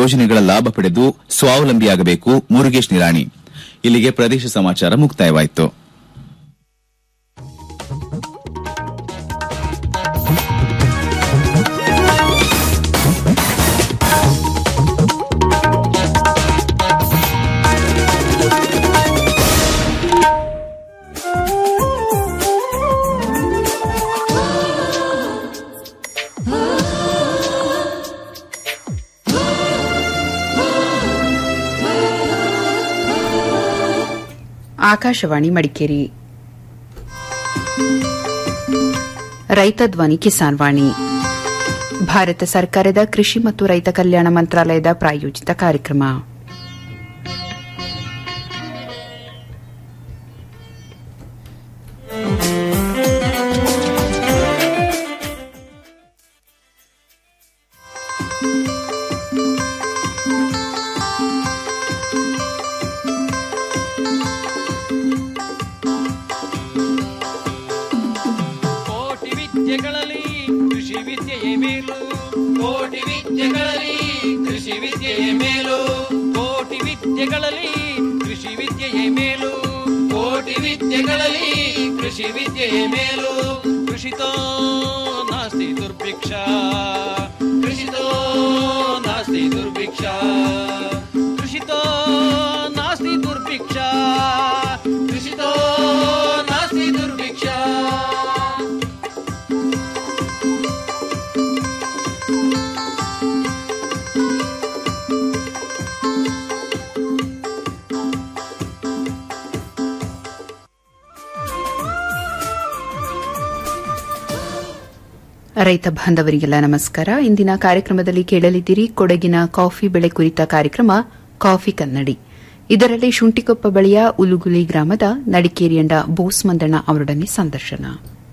ಯೋಜನೆಗಳ ಲಾಭ ಪಡೆದು ಸ್ವಾವಲಂಬಿಯಾಗಬೇಕು ಮುರುಗೇಶ್ ನಿರಾಣಿ ಇಲ್ಲಿಗೆ ಪ್ರದೇಶ ಸಮಾಚಾರ ಮುಕ್ತಾಯವಾಯಿತು ಆಕಾಶವಾಣಿ ಮಡಿಕೇರಿ ರೈತ ಧ್ವನಿ ಕಿಸಾನ್ ವಾಣಿ ಭಾರತ ಸರ್ಕಾರದ ಕೃಷಿ ಮತ್ತು ರೈತ ಕಲ್ಯಾಣ ಮಂತ್ರಾಲಯದ ಪ್ರಾಯೋಜಿತ ಕಾರ್ಯಕ್ರಮ ಕೋಟಿ ವಿದ್ಯೆಗಳಲ್ಲಿ ಕೃಷಿ ವಿದ್ಯೆಯೇ ಮೇಲು ಕೋಟಿ ವಿದ್ಯೆಗಳಲ್ಲಿ ಕೃಷಿ ವಿದ್ಯೆಯೇ ಮೇಲು ಕೋಟಿ ವಿದ್ಯೆಗಳಲ್ಲಿ ಕೃಷಿ ವಿದ್ಯೆಯೇ ಮೇಲು ಕೋಟಿ ವಿದ್ಯೆಗಳಲ್ಲಿ ಕೃಷಿ ವಿದ್ಯೆಯೇ ಮೇಲು ಕೃಷಿತೋ ನಾಸ್ತಿ ದುರ್ಭಿಕ್ಷ ಕೃಷಿತೋ ನಾಸ್ತಿ ದುರ್ಭಿಕ್ಷ ಕೃಷಿತೋ ನಾಸ್ತಿ ದುರ್ಭಿಕ್ಷ ಕೃಷಿತೋ ನಾಸ್ತಿ ದುರ್ಭಿಕ್ಷ ರೈತ ಬಾಂಧವರಿಗೆಲ್ಲ ನಮಸ್ಕಾರ ಇಂದಿನ ಕಾರ್ಯಕ್ರಮದಲ್ಲಿ ಕೇಳಲಿದ್ದೀರಿ ಕೊಡಗಿನ ಕಾಫಿ ಬೆಳೆ ಕುರಿತ ಕಾರ್ಯಕ್ರಮ ಕಾಫಿ ಕನ್ನಡಿ ಇದರಲ್ಲಿ ಶುಂಠಿಕೊಪ್ಪ ಬಳಿಯ ಉಲುಗುಲಿ ಗ್ರಾಮದ ನಡಿಕೇರಿಯಂಡ ಬೋಸ್ ಮಂದಣ್ಣ ಅವರೊಡನೆ ಸಂದರ್ಶನ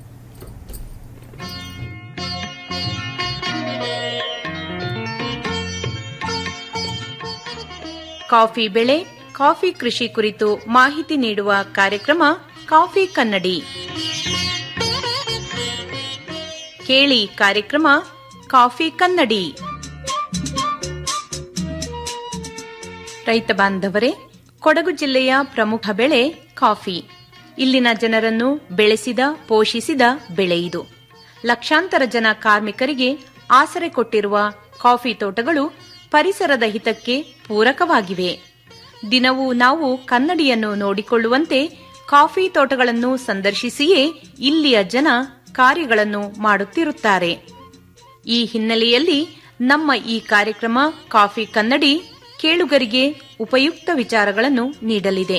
ಕಾಫಿ ಬೆಳೆ ಕಾಫಿ ಕೃಷಿ ಕುರಿತು ಮಾಹಿತಿ ನೀಡುವ ಕಾರ್ಯಕ್ರಮ ಕಾಫಿ ಕನ್ನಡಿ ಕೇಳಿ ಕಾರ್ಯಕ್ರಮ ಕಾಫಿ ಕನ್ನಡಿ ರೈತ ಬಾಂಧವರೇ ಕೊಡಗು ಜಿಲ್ಲೆಯ ಪ್ರಮುಖ ಬೆಳೆ ಕಾಫಿ ಇಲ್ಲಿನ ಜನರನ್ನು ಬೆಳೆಸಿದ ಪೋಷಿಸಿದ ಬೆಳೆ ಇದು ಲಕ್ಷಾಂತರ ಜನ ಕಾರ್ಮಿಕರಿಗೆ ಆಸರೆ ಕೊಟ್ಟಿರುವ ಕಾಫಿ ತೋಟಗಳು ಪರಿಸರದ ಹಿತಕ್ಕೆ ಪೂರಕವಾಗಿವೆ ದಿನವೂ ನಾವು ಕನ್ನಡಿಯನ್ನು ನೋಡಿಕೊಳ್ಳುವಂತೆ ಕಾಫಿ ತೋಟಗಳನ್ನು ಸಂದರ್ಶಿಸಿಯೇ ಇಲ್ಲಿಯ ಜನ ಕಾರ್ಯಗಳನ್ನು ಮಾಡುತ್ತಿರುತ್ತಾರೆ ಈ ಹಿನ್ನೆಲೆಯಲ್ಲಿ ನಮ್ಮ ಈ ಕಾರ್ಯಕ್ರಮ ಕಾಫಿ ಕನ್ನಡಿ ಕೇಳುಗರಿಗೆ ಉಪಯುಕ್ತ ವಿಚಾರಗಳನ್ನು ನೀಡಲಿದೆ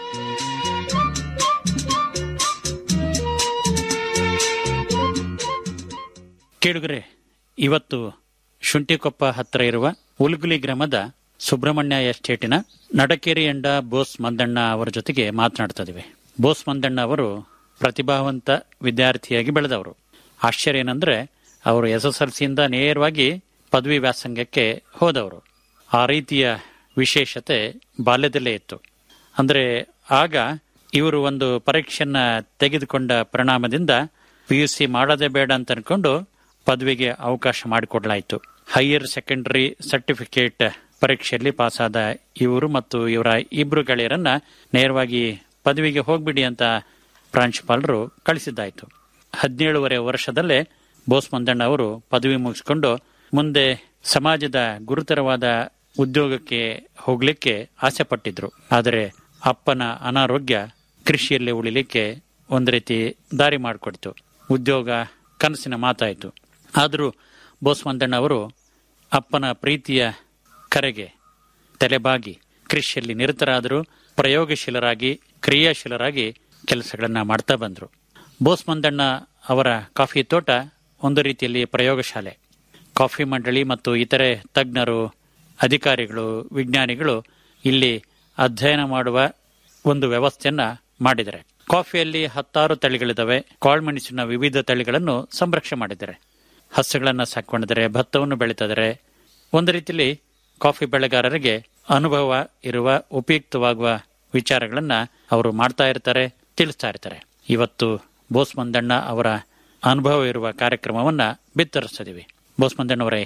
ಕೇಳುಗರೆ ಇವತ್ತು ಶುಂಠಿಕೊಪ್ಪ ಹತ್ತಿರ ಇರುವ ಉಲ್ಗುಲಿ ಗ್ರಾಮದ ಸುಬ್ರಹ್ಮಣ್ಯ ಎಸ್ಟೇಟಿನ ನಡಕೇರಿ ಎಂಡ ಬೋಸ್ ಮಂದಣ್ಣ ಅವರ ಜೊತೆಗೆ ಮಾತನಾಡ್ತಾ ಇದ್ದೀವಿ ಬೋಸ್ ಮಂದಣ್ಣ ಅವರು ಪ್ರತಿಭಾವಂತ ವಿದ್ಯಾರ್ಥಿಯಾಗಿ ಬೆಳೆದವರು ಆಶ್ಚರ್ಯ ಏನಂದ್ರೆ ಅವರು ಎಸ್ ಎಸ್ ಎಲ್ ಸಿಯಿಂದ ನೇರವಾಗಿ ಪದವಿ ವ್ಯಾಸಂಗಕ್ಕೆ ಹೋದವರು ಆ ರೀತಿಯ ವಿಶೇಷತೆ ಬಾಲ್ಯದಲ್ಲೇ ಇತ್ತು ಅಂದ್ರೆ ಆಗ ಇವರು ಒಂದು ಪರೀಕ್ಷೆಯನ್ನ ತೆಗೆದುಕೊಂಡ ಪರಿಣಾಮದಿಂದ ಪಿ ಯು ಸಿ ಮಾಡೋದೇ ಬೇಡ ಅಂತ ಅನ್ಕೊಂಡು ಪದವಿಗೆ ಅವಕಾಶ ಮಾಡಿಕೊಡ್ಲಾಯಿತು ಹೈಯರ್ ಸೆಕೆಂಡರಿ ಸರ್ಟಿಫಿಕೇಟ್ ಪರೀಕ್ಷೆಯಲ್ಲಿ ಪಾಸಾದ ಇವರು ಮತ್ತು ಇವರ ಇಬ್ರು ಗೆಳೆಯರನ್ನ ನೇರವಾಗಿ ಪದವಿಗೆ ಹೋಗ್ಬಿಡಿ ಅಂತ ಪ್ರಾಂಶುಪಾಲರು ಕಳಿಸಿದ್ದಾಯ್ತು ಹದಿನೇಳುವರೆ ವರ್ಷದಲ್ಲೇ ಬೋಸ್ ಮಂದಣ್ಣ ಅವರು ಪದವಿ ಮುಗಿಸಿಕೊಂಡು ಮುಂದೆ ಸಮಾಜದ ಗುರುತರವಾದ ಉದ್ಯೋಗಕ್ಕೆ ಹೋಗ್ಲಿಕ್ಕೆ ಆಸೆ ಪಟ್ಟಿದ್ರು ಆದರೆ ಅಪ್ಪನ ಅನಾರೋಗ್ಯ ಕೃಷಿಯಲ್ಲೇ ಉಳಿಲಿಕ್ಕೆ ಒಂದು ರೀತಿ ದಾರಿ ಮಾಡಿಕೊಡ್ತು ಉದ್ಯೋಗ ಕನಸಿನ ಮಾತಾಯಿತು ಆದರೂ ಬೋಸ್ ಮಂದಣ್ಣ ಅವರು ಅಪ್ಪನ ಪ್ರೀತಿಯ ಕರೆಗೆ ತಲೆಬಾಗಿ ಕೃಷಿಯಲ್ಲಿ ನಿರತರಾದರೂ ಪ್ರಯೋಗಶೀಲರಾಗಿ ಕ್ರಿಯಾಶೀಲರಾಗಿ ಕೆಲಸಗಳನ್ನ ಮಾಡ್ತಾ ಬಂದರು ಬೋಸ್ ಮಂದಣ್ಣ ಅವರ ಕಾಫಿ ತೋಟ ಒಂದು ರೀತಿಯಲ್ಲಿ ಪ್ರಯೋಗಶಾಲೆ ಕಾಫಿ ಮಂಡಳಿ ಮತ್ತು ಇತರೆ ತಜ್ಞರು ಅಧಿಕಾರಿಗಳು ವಿಜ್ಞಾನಿಗಳು ಇಲ್ಲಿ ಅಧ್ಯಯನ ಮಾಡುವ ಒಂದು ವ್ಯವಸ್ಥೆಯನ್ನ ಮಾಡಿದ್ದಾರೆ ಕಾಫಿಯಲ್ಲಿ ಹತ್ತಾರು ತಳಿಗಳಿದಾವೆ ಕಾಳ್ಮೆಣಸಿನ ವಿವಿಧ ತಳಿಗಳನ್ನು ಸಂರಕ್ಷಣೆ ಮಾಡಿದ್ದಾರೆ ಹಸುಗಳನ್ನ ಸಾಕೊಂಡಿದ್ದಾರೆ ಭತ್ತವನ್ನು ಬೆಳೀತಿದ್ದಾರೆ ಒಂದು ರೀತಿಯಲ್ಲಿ ಕಾಫಿ ಬೆಳೆಗಾರರಿಗೆ ಅನುಭವ ಇರುವ ಉಪಯುಕ್ತವಾಗುವ ವಿಚಾರಗಳನ್ನ ಅವರು ಮಾಡ್ತಾ ಇರ್ತಾರೆ ತಿಳಿಸ್ತಾ ಇರ್ತಾರೆ ಇವತ್ತು ಬೋಸ್ ಮಂದಣ್ಣ ಅವರ ಅನುಭವ ಇರುವ ಕಾರ್ಯಕ್ರಮವನ್ನ ಬಿತ್ತರಿಸ್ತಿದೀವಿ ಬೋಸ್ ಮಂದಣ್ಣವರೇ ಹೇಳಿ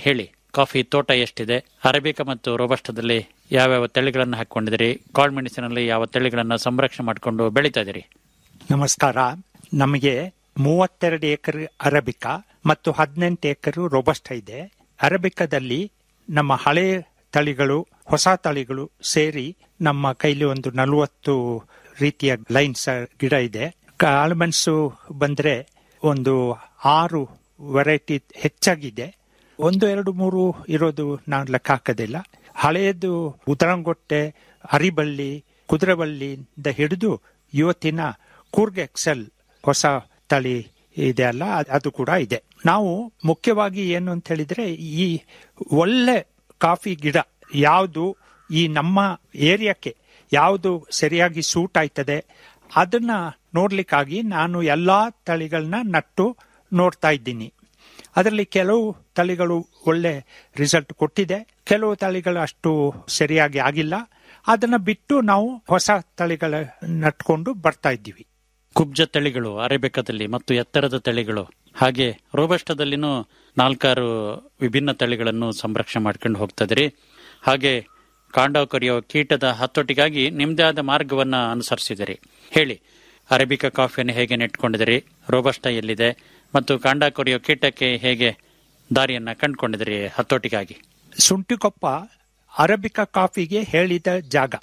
ಕಾಫಿ ತೋಟ ಎಷ್ಟಿದೆ ಅರೇಬಿಕಾ ಮತ್ತು ರೋಬಸ್ಟದಲ್ಲಿ ಯಾವ್ಯಾವ ತಳಿಗಳನ್ನು ಹಾಕೊಂಡಿದ್ದೀರಿ ಕಾಳ್ಮೆಣಸಿನಲ್ಲಿ ಯಾವ ತಳಿಗಳನ್ನು ಸಂರಕ್ಷಣೆ ಮಾಡಿಕೊಂಡು ಬೆಳೀತಾ ಇದ್ದೀರಿ ನಮಸ್ಕಾರ ನಮಗೆ ಮೂವತ್ತೆರಡು ಎಕರೆ ಅರಬಿಕಾ ಮತ್ತು ಹದಿನೆಂಟು ಎಕರೆ ರೋಬಸ್ಟ ಇದೆ ಅರಬಿಕಾದಲ್ಲಿ ನಮ್ಮ ಹಳೆ ತಳಿಗಳು ಹೊಸ ತಳಿಗಳು ಸೇರಿ ನಮ್ಮ ಕೈಲಿ ಒಂದು ನಲವತ್ತು ರೀತಿಯ ಲೈನ್ಸ್ ಗಿಡ ಇದೆ ಕಾಳುಮೆಣಸು ಬಂದ್ರೆ ಒಂದು ಆರು ವೆರೈಟಿ ಹೆಚ್ಚಾಗಿದೆ ಒಂದು ಎರಡು ಮೂರು ಇರೋದು ನಾನು ಲೆಕ್ಕ ಹಾಕೋದಿಲ್ಲ ಹಳೆಯದು ಉದರಂಗೊಟ್ಟೆ ಅರಿಬಳ್ಳಿ ಕುದುರೆಬಳ್ಳಿಯಿಂದ ಹಿಡಿದು ಇವತ್ತಿನ ಕೂರ್ಗ್ ಎಕ್ಸೆಲ್ ಹೊಸ ತಳಿ ಇದೆ ಅಲ್ಲ ಅದ್- ಅದು ಕೂಡ ಇದೆ ನಾವು ಮುಖ್ಯವಾಗಿ ಏನು ಅಂತ ಹೇಳಿದ್ರೆ ಈ ಒಳ್ಳೆ ಕಾಫಿ ಗಿಡ ಯಾವುದು ಈ ನಮ್ಮ ಏರಿಯಾಕ್ಕೆ ಯಾವುದು ಸರಿಯಾಗಿ ಸೂಟ್ ಆಯ್ತದೆ ಅದನ್ನ ನೋಡ್ಲಿಕ್ಕಾಗಿ ನಾನು ಎಲ್ಲಾ ತಳಿಗಳನ್ನ ನಟ್ಟು ನೋಡ್ತಾ ಇದ್ದೀನಿ ಅದರಲ್ಲಿ ಕೆಲವು ತಳಿಗಳು ಒಳ್ಳೆ ರಿಸಲ್ಟ್ ಕೊಟ್ಟಿದೆ ಕೆಲವು ತಳಿಗಳು ಅಷ್ಟು ಸರಿಯಾಗಿ ಆಗಿಲ್ಲ ಅದನ್ನ ಬಿಟ್ಟು ನಾವು ಹೊಸ ತಳಿಗಳ ನಟ್ಕೊಂಡು ಬರ್ತಾ ಇದ್ದೀವಿ ಕುಬ್ಜ ತಳಿಗಳು ಅರೇಬಿಕಾದಲ್ಲಿ ಮತ್ತು ಎತ್ತರದ ತಳಿಗಳು ಹಾಗೆ ರೋಬಸ್ಟದಲ್ಲಿನೂ ನಾಲ್ಕಾರು ವಿಭಿನ್ನ ತಳಿಗಳನ್ನು ಸಂರಕ್ಷಣೆ ಮಾಡ್ಕೊಂಡು ಹೋಗ್ತಾ ಇದ್ದೀರಿ ಹಾಗೆ ಕಾಂಡ ಕೊರೆಯುವ ಕೀಟದ ಹತೋಟಿಗಾಗಿ ನಿಮ್ದೇ ಆದ ಮಾರ್ಗವನ್ನ ಅನುಸರಿಸಿದಿರಿ ಹೇಳಿ ಅರೇಬಿಕಾ ಕಾಫಿಯನ್ನು ಹೇಗೆ ನೆಟ್ಕೊಂಡಿದಿರಿ ರೋಬಸ್ಟ ಎಲ್ಲಿದೆ ಮತ್ತು ಕಾಂಡ ಕೊರೆಯುವ ಕೀಟಕ್ಕೆ ಹೇಗೆ ದಾರಿಯನ್ನ ಕಂಡುಕೊಂಡಿದಿರಿ ಹತೋಟಿಗಾಗಿ ಸುಂಟಿಕೊಪ್ಪ ಅರಬಿಕಾ ಕಾಫಿಗೆ ಹೇಳಿದ ಜಾಗ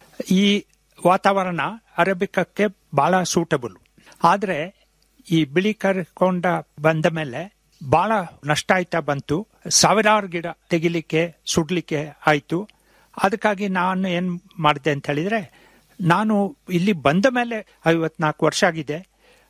ಈ ವಾತಾವರಣ ಅರಬಿಕಕ್ಕೆ ಬಹಳ ಸೂಟಬಲ್ ಆದ್ರೆ ಈ ಬಿಳಿ ಕರ್ಕೊಂಡ ಬಂದ ಮೇಲೆ ಬಹಳ ನಷ್ಟ ಆಯ್ತಾ ಬಂತು ಸಾವಿರಾರು ಗಿಡ ತೆಗಿಲಿಕ್ಕೆ ಸುಡ್ಲಿಕ್ಕೆ ಆಯ್ತು ಅದಕ್ಕಾಗಿ ನಾನು ಏನ್ ಮಾಡಿದೆ ಅಂತ ಹೇಳಿದ್ರೆ ನಾನು ಇಲ್ಲಿ ಬಂದ ಮೇಲೆ ಐವತ್ನಾಲ್ಕು ವರ್ಷ ಆಗಿದೆ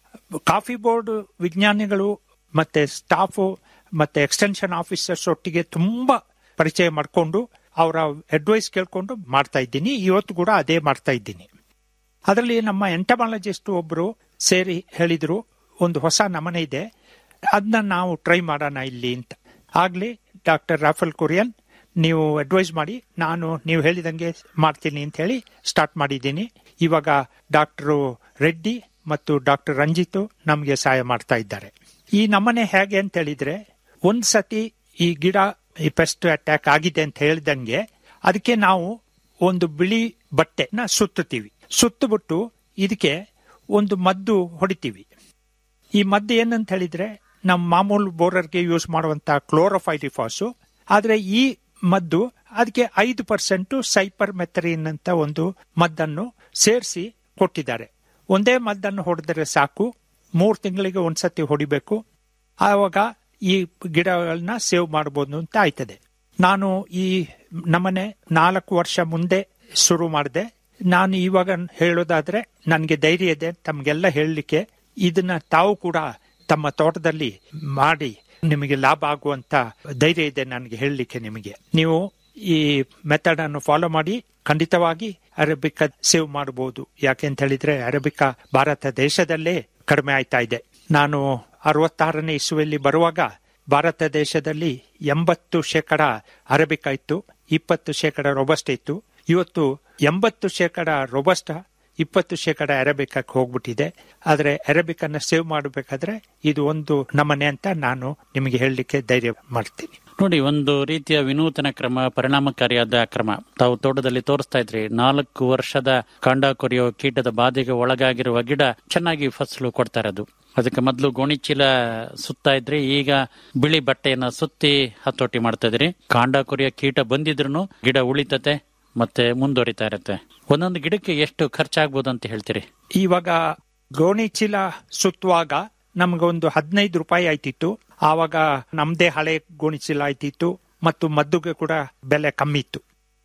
ಕಾಫಿ ಬೋರ್ಡ್ ವಿಜ್ಞಾನಿಗಳು ಮತ್ತೆ ಸ್ಟಾಫು ಮತ್ತೆ ಎಕ್ಸ್ಟೆನ್ಷನ್ ಆಫೀಸರ್ಸ್ ಒಟ್ಟಿಗೆ ತುಂಬಾ ಪರಿಚಯ ಮಾಡಿಕೊಂಡು ಅವರ ಅಡ್ವೈಸ್ ಕೇಳ್ಕೊಂಡು ಮಾಡ್ತಾ ಇದ್ದೀನಿ ಇವತ್ತು ಕೂಡ ಅದೇ ಮಾಡ್ತಾ ಇದ್ದೀನಿ ಅದರಲ್ಲಿ ನಮ್ಮ ಎಂಟಮಾಲಜಿಸ್ಟ್ ಒಬ್ರು ಸೇರಿ ಹೇಳಿದ್ರು ಒಂದು ಹೊಸ ನಮನೆ ಇದೆ ಅದನ್ನ ನಾವು ಟ್ರೈ ಮಾಡೋಣ ಇಲ್ಲಿ ಅಂತ ಆಗ್ಲಿ ಡಾಕ್ಟರ್ ರಾಫೆಲ್ ಕುರಿಯನ್ ನೀವು ಅಡ್ವೈಸ್ ಮಾಡಿ ನಾನು ನೀವು ಹೇಳಿದಂಗೆ ಮಾಡ್ತೀನಿ ಅಂತ ಹೇಳಿ ಸ್ಟಾರ್ಟ್ ಮಾಡಿದ್ದೀನಿ ಇವಾಗ ಡಾಕ್ಟರ್ ರೆಡ್ಡಿ ಮತ್ತು ಡಾಕ್ಟರ್ ರಂಜಿತ್ ನಮಗೆ ಸಹಾಯ ಮಾಡ್ತಾ ಇದ್ದಾರೆ ಈ ನಮನೆ ಹೇಗೆ ಅಂತ ಹೇಳಿದ್ರೆ ಒಂದ್ ಸತಿ ಈ ಗಿಡ ಈ ಪೆಸ್ಟ್ ಅಟ್ಯಾಕ್ ಆಗಿದೆ ಅಂತ ಹೇಳಿದಂಗೆ ಅದಕ್ಕೆ ನಾವು ಒಂದು ಬಿಳಿ ಬಟ್ಟೆನ ಸುತ್ತುತ್ತೀವಿ ಸುತ್ತಬಿಟ್ಟು ಇದಕ್ಕೆ ಒಂದು ಮದ್ದು ಹೊಡಿತೀವಿ ಈ ಮದ್ದು ಏನಂತ ಹೇಳಿದ್ರೆ ನಮ್ಮ ಮಾಮೂಲು ಬೋರರ್ಗೆ ಯೂಸ್ ಮಾಡುವಂತ ಕ್ಲೋರೋಫೈರಿಫಾಸು ಆದ್ರೆ ಈ ಮದ್ದು ಅದಕ್ಕೆ ಐದು ಪರ್ಸೆಂಟ್ ಸೈಪರ್ ಮೆಥರಿನ್ ಅಂತ ಒಂದು ಮದ್ದನ್ನು ಸೇರಿಸಿ ಕೊಟ್ಟಿದ್ದಾರೆ ಒಂದೇ ಮದ್ದನ್ನು ಹೊಡೆದರೆ ಸಾಕು ಮೂರು ತಿಂಗಳಿಗೆ ಒಂದ್ಸತಿ ಹೊಡಿಬೇಕು ಆವಾಗ ಈ ಗಿಡಗಳನ್ನ ಸೇವ್ ಮಾಡಬಹುದು ಅಂತ ಆಯ್ತದೆ ನಾನು ಈ ನಮನೆ ನಾಲ್ಕು ವರ್ಷ ಮುಂದೆ ಶುರು ಮಾಡಿದೆ ನಾನು ಇವಾಗ ಹೇಳೋದಾದ್ರೆ ನನಗೆ ಧೈರ್ಯ ಇದೆ ತಮ್ಗೆಲ್ಲ ಹೇಳಲಿಕ್ಕೆ ಇದನ್ನ ತಾವು ಕೂಡ ತಮ್ಮ ತೋಟದಲ್ಲಿ ಮಾಡಿ ನಿಮಗೆ ಲಾಭ ಆಗುವಂತ ಧೈರ್ಯ ಇದೆ ನನಗೆ ಹೇಳಲಿಕ್ಕೆ ನಿಮಗೆ ನೀವು ಈ ಮೆಥಡ್ ಅನ್ನು ಫಾಲೋ ಮಾಡಿ ಖಂಡಿತವಾಗಿ ಅರೇಬಿಕಾ ಸೇವ್ ಮಾಡಬಹುದು ಯಾಕೆ ಅಂತ ಹೇಳಿದ್ರೆ ಅರೇಬಿಕಾ ಭಾರತ ದೇಶದಲ್ಲೇ ಕಡಿಮೆ ಆಯ್ತಾ ಇದೆ ನಾನು ಅರವತ್ತಾರನೇ ಇಸುವಲ್ಲಿ ಬರುವಾಗ ಭಾರತ ದೇಶದಲ್ಲಿ ಎಂಬತ್ತು ಶೇಕಡ ಅರೇಬಿಕಾ ಇತ್ತು ಇಪ್ಪತ್ತು ಶೇಕಡ ರೊಬಸ್ಟ್ ಇತ್ತು ಇವತ್ತು ಎಂಬತ್ತು ಶೇಕಡ ರೊಬಸ್ಟ ಇಪ್ಪತ್ತು ಶೇಕಡ ಅರೇಬಿಕಕ್ಕೆ ಹೋಗ್ಬಿಟ್ಟಿದೆ ಆದ್ರೆ ಅರೇಬಿಕನ್ನ ಸೇವ್ ಮಾಡಬೇಕಾದ್ರೆ ಇದು ಒಂದು ನಮನೆ ಅಂತ ನಾನು ನಿಮಗೆ ಹೇಳಲಿಕ್ಕೆ ಧೈರ್ಯ ಮಾಡ್ತೀನಿ ನೋಡಿ ಒಂದು ರೀತಿಯ ವಿನೂತನ ಕ್ರಮ ಪರಿಣಾಮಕಾರಿಯಾದ ಕ್ರಮ ತಾವು ತೋಟದಲ್ಲಿ ತೋರಿಸ್ತಾ ಇದ್ರಿ ನಾಲ್ಕು ವರ್ಷದ ಕಾಂಡ ಕೊರೆಯೋ ಕೀಟದ ಬಾಧೆಗೆ ಒಳಗಾಗಿರುವ ಗಿಡ ಚೆನ್ನಾಗಿ ಫಸಲು ಕೊಡ್ತಾ ಇರೋದು ಅದಕ್ಕೆ ಮೊದಲು ಗೋಣಿಚೀಲ ಸುತ್ತಾ ಇದ್ರಿ ಈಗ ಬಿಳಿ ಬಟ್ಟೆಯನ್ನ ಸುತ್ತಿ ಹತೋಟಿ ಮಾಡ್ತಾ ಇದ್ರಿ ಕಾಂಡ ಕೊರೆಯೋ ಕೀಟ ಬಂದಿದ್ರು ಗಿಡ ಉಳಿತತೆ ಮತ್ತೆ ಮುಂದುವರಿತಾ ಇರುತ್ತೆ ಒಂದೊಂದು ಗಿಡಕ್ಕೆ ಎಷ್ಟು ಖರ್ಚಾಗ್ಬೋದು ಅಂತ ಹೇಳ್ತೀರಿ ಇವಾಗ ಗೋಣಿ ಚೀಲ ಸುತ್ತುವಾಗ ನಮ್ಗೊಂದು ಹದಿನೈದು ರೂಪಾಯಿ ಆಯ್ತಿತ್ತು ಆವಾಗ ನಮ್ದೇ ಹಳೆ ಗೋಣಿ ಚೀಲ ಆಯ್ತಿತ್ತು ಮತ್ತು ಮದ್ದುಗೆ ಕೂಡ ಬೆಲೆ ಕಮ್ಮಿ ಇತ್ತು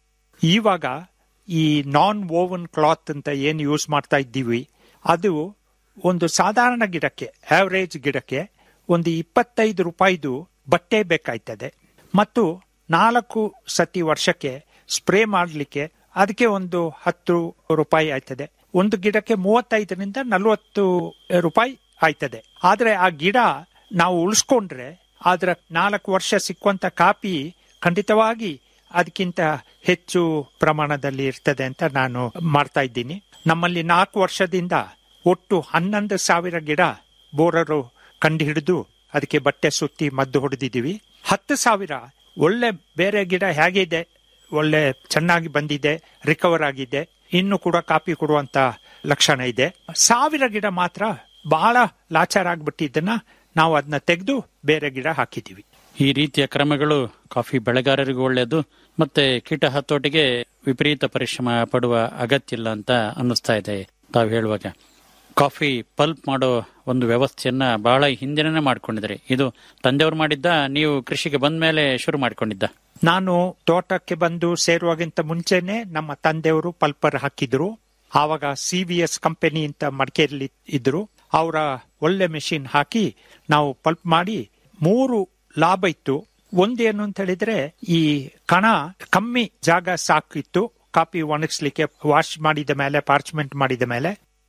ಇವಾಗ ಈ ನಾನ್ ಓವನ್ ಕ್ಲಾತ್ ಅಂತ ಏನ್ ಯೂಸ್ ಮಾಡ್ತಾ ಇದ್ದೀವಿ ಅದು ಒಂದು ಸಾಧಾರಣ ಗಿಡಕ್ಕೆ ಆವರೇಜ್ ಗಿಡಕ್ಕೆ ಒಂದು ಇಪ್ಪತ್ತೈದು ರೂಪಾಯಿದು ಬಟ್ಟೆ ಬೇಕಾಯ್ತದೆ ಮತ್ತು ನಾಲ್ಕು ಸತಿ ವರ್ಷಕ್ಕೆ ಸ್ಪ್ರೇ ಮಾಡಲಿಕ್ಕೆ ಅದಕ್ಕೆ ಒಂದು ಹತ್ತು ರೂಪಾಯಿ ಆಯ್ತದೆ ಒಂದು ಗಿಡಕ್ಕೆ ಮೂವತ್ತೈದರಿಂದ ನಲವತ್ತು ರೂಪಾಯಿ ಆಯ್ತದೆ ಆದ್ರೆ ಆ ಗಿಡ ನಾವು ಉಳಿಸ್ಕೊಂಡ್ರೆ ಅದರ ನಾಲ್ಕು ವರ್ಷ ಸಿಕ್ಕುವಂತ ಕಾಪಿ ಖಂಡಿತವಾಗಿ ಅದಕ್ಕಿಂತ ಹೆಚ್ಚು ಪ್ರಮಾಣದಲ್ಲಿ ಇರ್ತದೆ ಅಂತ ನಾನು ಮಾಡ್ತಾ ಇದ್ದೀನಿ ನಮ್ಮಲ್ಲಿ ನಾಲ್ಕು ವರ್ಷದಿಂದ ಒಟ್ಟು ಹನ್ನೊಂದು ಸಾವಿರ ಗಿಡ ಬೋರರು ಕಂಡು ಹಿಡಿದು ಅದಕ್ಕೆ ಬಟ್ಟೆ ಸುತ್ತಿ ಮದ್ದು ಹೊಡೆದಿದ್ದೀವಿ ಹತ್ತು ಸಾವಿರ ಒಳ್ಳೆ ಬೇರೆ ಗಿಡ ಹೇಗಿದೆ ಒಳ್ಳೆ ಚೆನ್ನಾಗಿ ಬಂದಿದೆ ರಿಕವರ್ ಆಗಿದೆ ಇನ್ನು ಕೂಡ ಕಾಪಿ ಕೊಡುವಂತ ಲಕ್ಷಣ ಇದೆ ಸಾವಿರ ಗಿಡ ಮಾತ್ರ ಬಹಳ ಲಾಚಾರ ಆಗ್ಬಿಟ್ಟಿದ್ದನ್ನ ನಾವು ಅದನ್ನ ತೆಗೆದು ಬೇರೆ ಗಿಡ ಹಾಕಿದೀವಿ ಈ ರೀತಿಯ ಕ್ರಮಗಳು ಕಾಫಿ ಬೆಳೆಗಾರರಿಗೂ ಒಳ್ಳೆಯದು ಮತ್ತೆ ಕೀಟ ಹತೋಟಿಗೆ ವಿಪರೀತ ಪರಿಶ್ರಮ ಪಡುವ ಅಗತ್ಯ ಇಲ್ಲ ಅಂತ ಅನ್ನಿಸ್ತಾ ಇದೆ ತಾವು ಹೇಳುವಾಗ ಕಾಫಿ ಪಲ್ಪ್ ಮಾಡೋ ಒಂದು ವ್ಯವಸ್ಥೆಯನ್ನ ಬಹಳ ಹಿಂದಿನೇ ಮಾಡ್ಕೊಂಡಿದ್ರಿ ಇದು ತಂದೆಯವರು ಮಾಡಿದ್ದ ನೀವು ಕೃಷಿಗೆ ಬಂದ ಮೇಲೆ ಶುರು ಮಾಡ್ಕೊಂಡಿದ್ದ ನಾನು ತೋಟಕ್ಕೆ ಬಂದು ಸೇರುವಾಗಿಂತ ಮುಂಚೆನೆ ನಮ್ಮ ತಂದೆಯವರು ಪಲ್ಪರ್ ಹಾಕಿದ್ರು ಆವಾಗ ಸಿ ವಿ ಎಸ್ ಕಂಪನಿ ಅಂತ ಮಡಿಕೇರಿಲಿ ಇದ್ರು ಅವರ ಒಳ್ಳೆ ಮೆಷಿನ್ ಹಾಕಿ ನಾವು ಪಲ್ಪ್ ಮಾಡಿ ಮೂರು ಲಾಭ ಇತ್ತು ಒಂದೇನು ಅಂತ ಹೇಳಿದ್ರೆ ಈ ಕಣ ಕಮ್ಮಿ ಜಾಗ ಸಾಕಿತ್ತು ಕಾಪಿ ಒಣಗಿಸ್ಲಿಕ್ಕೆ ವಾಶ್ ಮಾಡಿದ ಮೇಲೆ ಪಾರ್ಚ್ಮೆಂಟ್ ಮಾಡಿದ ಮೇಲೆ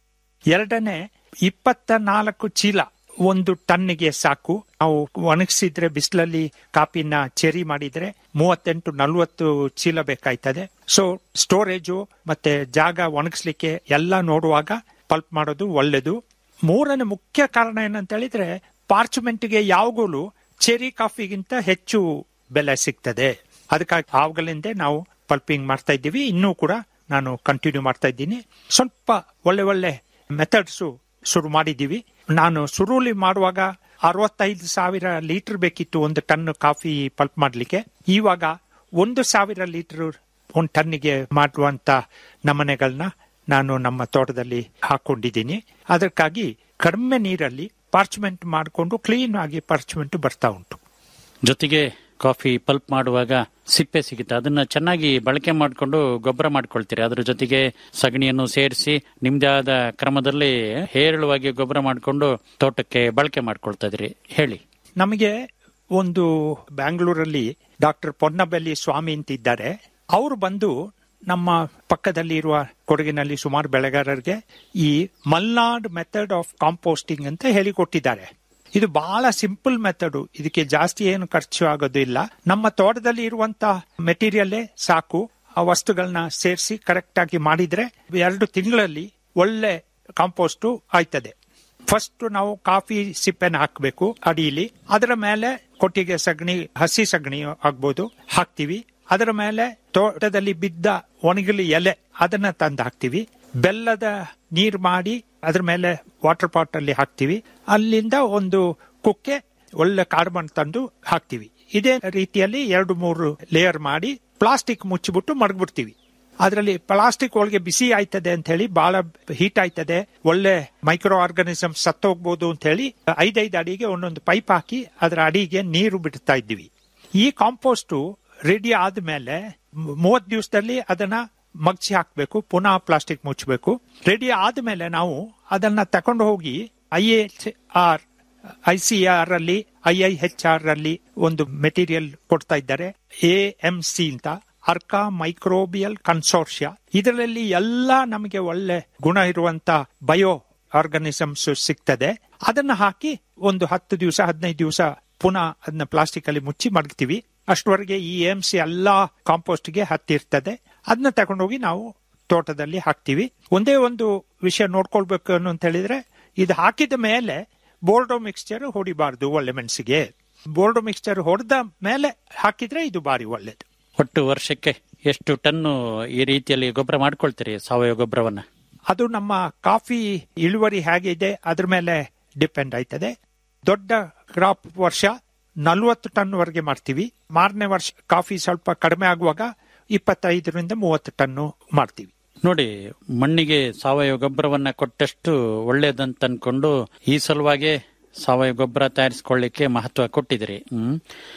ಎರಡನೇ ಇಪ್ಪತ್ತ ನಾಲ್ಕು ಚೀಲ ಒಂದು ಟನ್ನಿಗೆ ಸಾಕು ನಾವು ಒಣಗಿಸಿದ್ರೆ ಬಿಸಿಲಲ್ಲಿ ಕಾಪಿನ ಚೆರಿ ಮಾಡಿದ್ರೆ ಮೂವತ್ತೆಂಟು ನಲ್ವತ್ತು ಚೀಲ ಬೇಕಾಯ್ತದೆ ಸೊ ಸ್ಟೋರೇಜು ಮತ್ತೆ ಜಾಗ ಒಣಗಿಸ್ಲಿಕ್ಕೆ ಎಲ್ಲ ನೋಡುವಾಗ ಪಲ್ಪ್ ಮಾಡೋದು ಒಳ್ಳೇದು ಮೂರನೇ ಮುಖ್ಯ ಕಾರಣ ಏನಂತ ಹೇಳಿದ್ರೆ ಪಾರ್ಚ್ಮೆಂಟ್ಗೆ ಯಾವಾಗಲೂ ಚೆರಿ ಕಾಫಿಗಿಂತ ಹೆಚ್ಚು ಬೆಲೆ ಸಿಗ್ತದೆ ಅದಕ್ಕಾಗಿ ಆವಾಗಲಿಂದ ನಾವು ಪಲ್ಪಿಂಗ್ ಮಾಡ್ತಾ ಇದ್ದೀವಿ ಇನ್ನೂ ಕೂಡ ನಾನು ಕಂಟಿನ್ಯೂ ಮಾಡ್ತಾ ಇದ್ದೀನಿ ಸ್ವಲ್ಪ ಒಳ್ಳೆ ಒಳ್ಳೆ ಮೆಥಡ್ಸ್ ಶುರು ಮಾಡಿದ್ದೀವಿ ನಾನು ಶುರುಲಿ ಮಾಡುವಾಗ ಅರವತ್ತೈದು ಸಾವಿರ ಲೀಟರ್ ಬೇಕಿತ್ತು ಒಂದು ಟನ್ ಕಾಫಿ ಪಲ್ಪ್ ಮಾಡ್ಲಿಕ್ಕೆ ಇವಾಗ ಒಂದು ಸಾವಿರ ಲೀಟರ್ ಒಂದು ಟನ್ನಿಗೆ ಮಾಡುವಂತ ನಮನೆಗಳನ್ನ ನಾನು ನಮ್ಮ ತೋಟದಲ್ಲಿ ಹಾಕೊಂಡಿದ್ದೀನಿ ಅದಕ್ಕಾಗಿ ಕಡಿಮೆ ನೀರಲ್ಲಿ ಪಾರ್ಚ್ಮೆಂಟ್ ಮಾಡಿಕೊಂಡು ಕ್ಲೀನ್ ಆಗಿ ಪಾರ್ಚ್ಮೆಂಟ್ ಬರ್ತಾ ಉಂಟು ಜೊತೆಗೆ ಕಾಫಿ ಪಲ್ಪ್ ಮಾಡುವಾಗ ಸಿಪ್ಪೆ ಸಿಗುತ್ತೆ ಅದನ್ನ ಚೆನ್ನಾಗಿ ಬಳಕೆ ಮಾಡಿಕೊಂಡು ಗೊಬ್ಬರ ಮಾಡ್ಕೊಳ್ತೀರಿ ಅದ್ರ ಜೊತೆಗೆ ಸಗಣಿಯನ್ನು ಸೇರಿಸಿ ನಿಮ್ದೇ ಆದ ಕ್ರಮದಲ್ಲಿ ಹೇರಳವಾಗಿ ಗೊಬ್ಬರ ಮಾಡಿಕೊಂಡು ತೋಟಕ್ಕೆ ಬಳಕೆ ಮಾಡ್ಕೊಳ್ತಾ ಇದ್ರಿ ಹೇಳಿ ನಮಗೆ ಒಂದು ಬ್ಯಾಂಗ್ಳೂರಲ್ಲಿ ಡಾಕ್ಟರ್ ಪೊನ್ನಬೆಲ್ಲಿ ಸ್ವಾಮಿ ಅಂತ ಇದ್ದಾರೆ ಅವರು ಬಂದು ನಮ್ಮ ಪಕ್ಕದಲ್ಲಿ ಇರುವ ಕೊಡಗಿನಲ್ಲಿ ಸುಮಾರು ಬೆಳೆಗಾರರಿಗೆ ಈ ಮಲ್ನಾಡ್ ಮೆಥಡ್ ಆಫ್ ಕಾಂಪೋಸ್ಟಿಂಗ್ ಅಂತ ಹೇಳಿಕೊಟ್ಟಿದ್ದಾರೆ ಇದು ಬಹಳ ಸಿಂಪಲ್ ಮೆಥಡ್ ಇದಕ್ಕೆ ಜಾಸ್ತಿ ಏನು ಖರ್ಚು ಆಗೋದು ಇಲ್ಲ ನಮ್ಮ ತೋಟದಲ್ಲಿ ಇರುವಂತ ಮೆಟೀರಿಯಲ್ಲೇ ಸಾಕು ಆ ವಸ್ತುಗಳನ್ನ ಸೇರಿಸಿ ಕರೆಕ್ಟ್ ಆಗಿ ಮಾಡಿದ್ರೆ ಎರಡು ತಿಂಗಳಲ್ಲಿ ಒಳ್ಳೆ ಕಾಂಪೋಸ್ಟ್ ಆಯ್ತದೆ ಫಸ್ಟ್ ನಾವು ಕಾಫಿ ಸಿಪ್ಪೆನ ಹಾಕಬೇಕು ಅಡಿಯಲ್ಲಿ ಅದರ ಮೇಲೆ ಕೊಟ್ಟಿಗೆ ಸಗಣಿ ಹಸಿ ಸಗಣಿ ಆಗ್ಬೋದು ಹಾಕ್ತಿವಿ ಅದರ ಮೇಲೆ ತೋಟದಲ್ಲಿ ಬಿದ್ದ ಒಣಗಲಿ ಎಲೆ ಅದನ್ನ ತಂದು ಹಾಕ್ತಿವಿ ಬೆಲ್ಲದ ನೀರ್ ಮಾಡಿ ಅದ್ರ ಮೇಲೆ ವಾಟರ್ ಪಾಟ್ ಅಲ್ಲಿ ಹಾಕ್ತಿವಿ ಅಲ್ಲಿಂದ ಒಂದು ಕುಕ್ಕೆ ಒಳ್ಳೆ ಕಾರ್ಬನ್ ತಂದು ಹಾಕ್ತಿವಿ ಇದೇ ರೀತಿಯಲ್ಲಿ ಎರಡು ಮೂರು ಲೇಯರ್ ಮಾಡಿ ಪ್ಲಾಸ್ಟಿಕ್ ಮುಚ್ಚಿಬಿಟ್ಟು ಮಡಗ್ಬಿಡ್ತೀವಿ ಅದರಲ್ಲಿ ಪ್ಲಾಸ್ಟಿಕ್ ಒಳಗೆ ಬಿಸಿ ಆಯ್ತದೆ ಅಂತ ಹೇಳಿ ಬಹಳ ಹೀಟ್ ಆಯ್ತದೆ ಒಳ್ಳೆ ಮೈಕ್ರೋ ಆರ್ಗಾನಿಸಮ್ ಸತ್ತೋಗ್ಬೋದು ಅಂತ ಹೇಳಿ ಐದೈದು ಅಡಿಗೆ ಒಂದೊಂದು ಪೈಪ್ ಹಾಕಿ ಅದರ ಅಡಿಗೆ ನೀರು ಬಿಡ್ತಾ ಇದ್ವಿ ಈ ಕಾಂಪೋಸ್ಟ್ ರೆಡಿ ಆದ್ಮೇಲೆ ಮೂವತ್ ದಿವಸದಲ್ಲಿ ಅದನ್ನ ಮಗ್ಚಿ ಹಾಕ್ಬೇಕು ಪುನಃ ಪ್ಲಾಸ್ಟಿಕ್ ಮುಚ್ಚಬೇಕು ರೆಡಿ ಆದ್ಮೇಲೆ ನಾವು ಅದನ್ನ ತಕೊಂಡು ಹೋಗಿ I H R I C R ಅಲ್ಲಿ ಐ ಐ ಎಚ್ ಆರ್ ಅಲ್ಲಿ ಒಂದು ಮೆಟೀರಿಯಲ್ ಕೊಡ್ತಾ ಇದ್ದಾರೆ ಎ ಎಂ ಸಿ ಅಂತ ಅರ್ಕಾ ಮೈಕ್ರೋಬಿಯಲ್ ಕನ್ಸೋರ್ಷಿಯ ಇದರಲ್ಲಿ ಎಲ್ಲ ನಮಗೆ ಒಳ್ಳೆ ಗುಣ ಇರುವಂತ ಬಯೋ ಆರ್ಗಾನಿಸಮ್ಸ್ ಸಿಗ್ತದೆ ಅದನ್ನ ಹಾಕಿ ಒಂದು ಹತ್ತು ದಿವಸ ಹದಿನೈದು ದಿವಸ ಪುನಃ ಅದನ್ನ ಪ್ಲಾಸ್ಟಿಕ್ ಅಲ್ಲಿ ಮುಚ್ಚಿ ಮಡಗ್ತೀವಿ ಅಷ್ಟವರೆಗೆ ಈ ಎಂ ಸಿ ಎಲ್ಲಾ ಕಾಂಪೋಸ್ಟ್ ಗೆ ಹತ್ತಿರ್ತದೆ ಅದನ್ನ ತಗೊಂಡೋಗಿ ನಾವು ತೋಟದಲ್ಲಿ ಹಾಕ್ತಿವಿ ಒಂದೇ ಒಂದು ವಿಷಯ ನೋಡ್ಕೊಳ್ಬೇಕು ಅನ್ನು ಅಂತ ಹೇಳಿದ್ರೆ ಇದು ಹಾಕಿದ ಮೇಲೆ ಬೋರ್ಡೋ ಮಿಕ್ಸ್ಚರ್ ಹೊಡಿಬಾರ್ದು ಒಳ್ಳೆ ಮೆಣಸಿಗೆ ಬೋರ್ಡೋ ಮಿಕ್ಸ್ಚರ್ ಹೊಡೆದ ಮೇಲೆ ಹಾಕಿದ್ರೆ ಇದು ಬಾರಿ ಒಳ್ಳೇದು ಒಟ್ಟು ವರ್ಷಕ್ಕೆ ಎಷ್ಟು ಟನ್ನು ಈ ರೀತಿಯಲ್ಲಿ ಗೊಬ್ಬರ ಮಾಡ್ಕೊಳ್ತೀರಿ ಸಾವಯವ ಗೊಬ್ಬರವನ್ನ ಅದು ನಮ್ಮ ಕಾಫಿ ಇಳುವರಿ ಹೇಗಿದೆ ಅದ್ರ ಮೇಲೆ ಡಿಪೆಂಡ್ ಆಯ್ತದೆ ದೊಡ್ಡ ಕ್ರಾಪ್ ವರ್ಷ ನಲ್ವತ್ತು ಟನ್ ವರೆಗೆ ಮಾಡ್ತೀವಿ ಮಾರನೇ ವರ್ಷ ಕಾಫಿ ಸ್ವಲ್ಪ ಕಡಿಮೆ ಆಗುವಾಗ ಇಪ್ಪತ್ತೈದರಿಂದ ಮೂವತ್ತು ಟನ್ನು ಮಾಡ್ತೀವಿ ನೋಡಿ ಮಣ್ಣಿಗೆ ಸಾವಯವ ಗೊಬ್ಬರವನ್ನ ಕೊಟ್ಟಷ್ಟು ಒಳ್ಳೇದಂತ ಅನ್ಕೊಂಡು ಈ ಸಲುವಾಗೆ ಸಾವಯವ ಗೊಬ್ಬರ ತಯಾರಿಸ್ಕೊಳ್ಳಿಕ್ಕೆ ಮಹತ್ವ ಕೊಟ್ಟಿದಿರಿ ಹ್ಮ್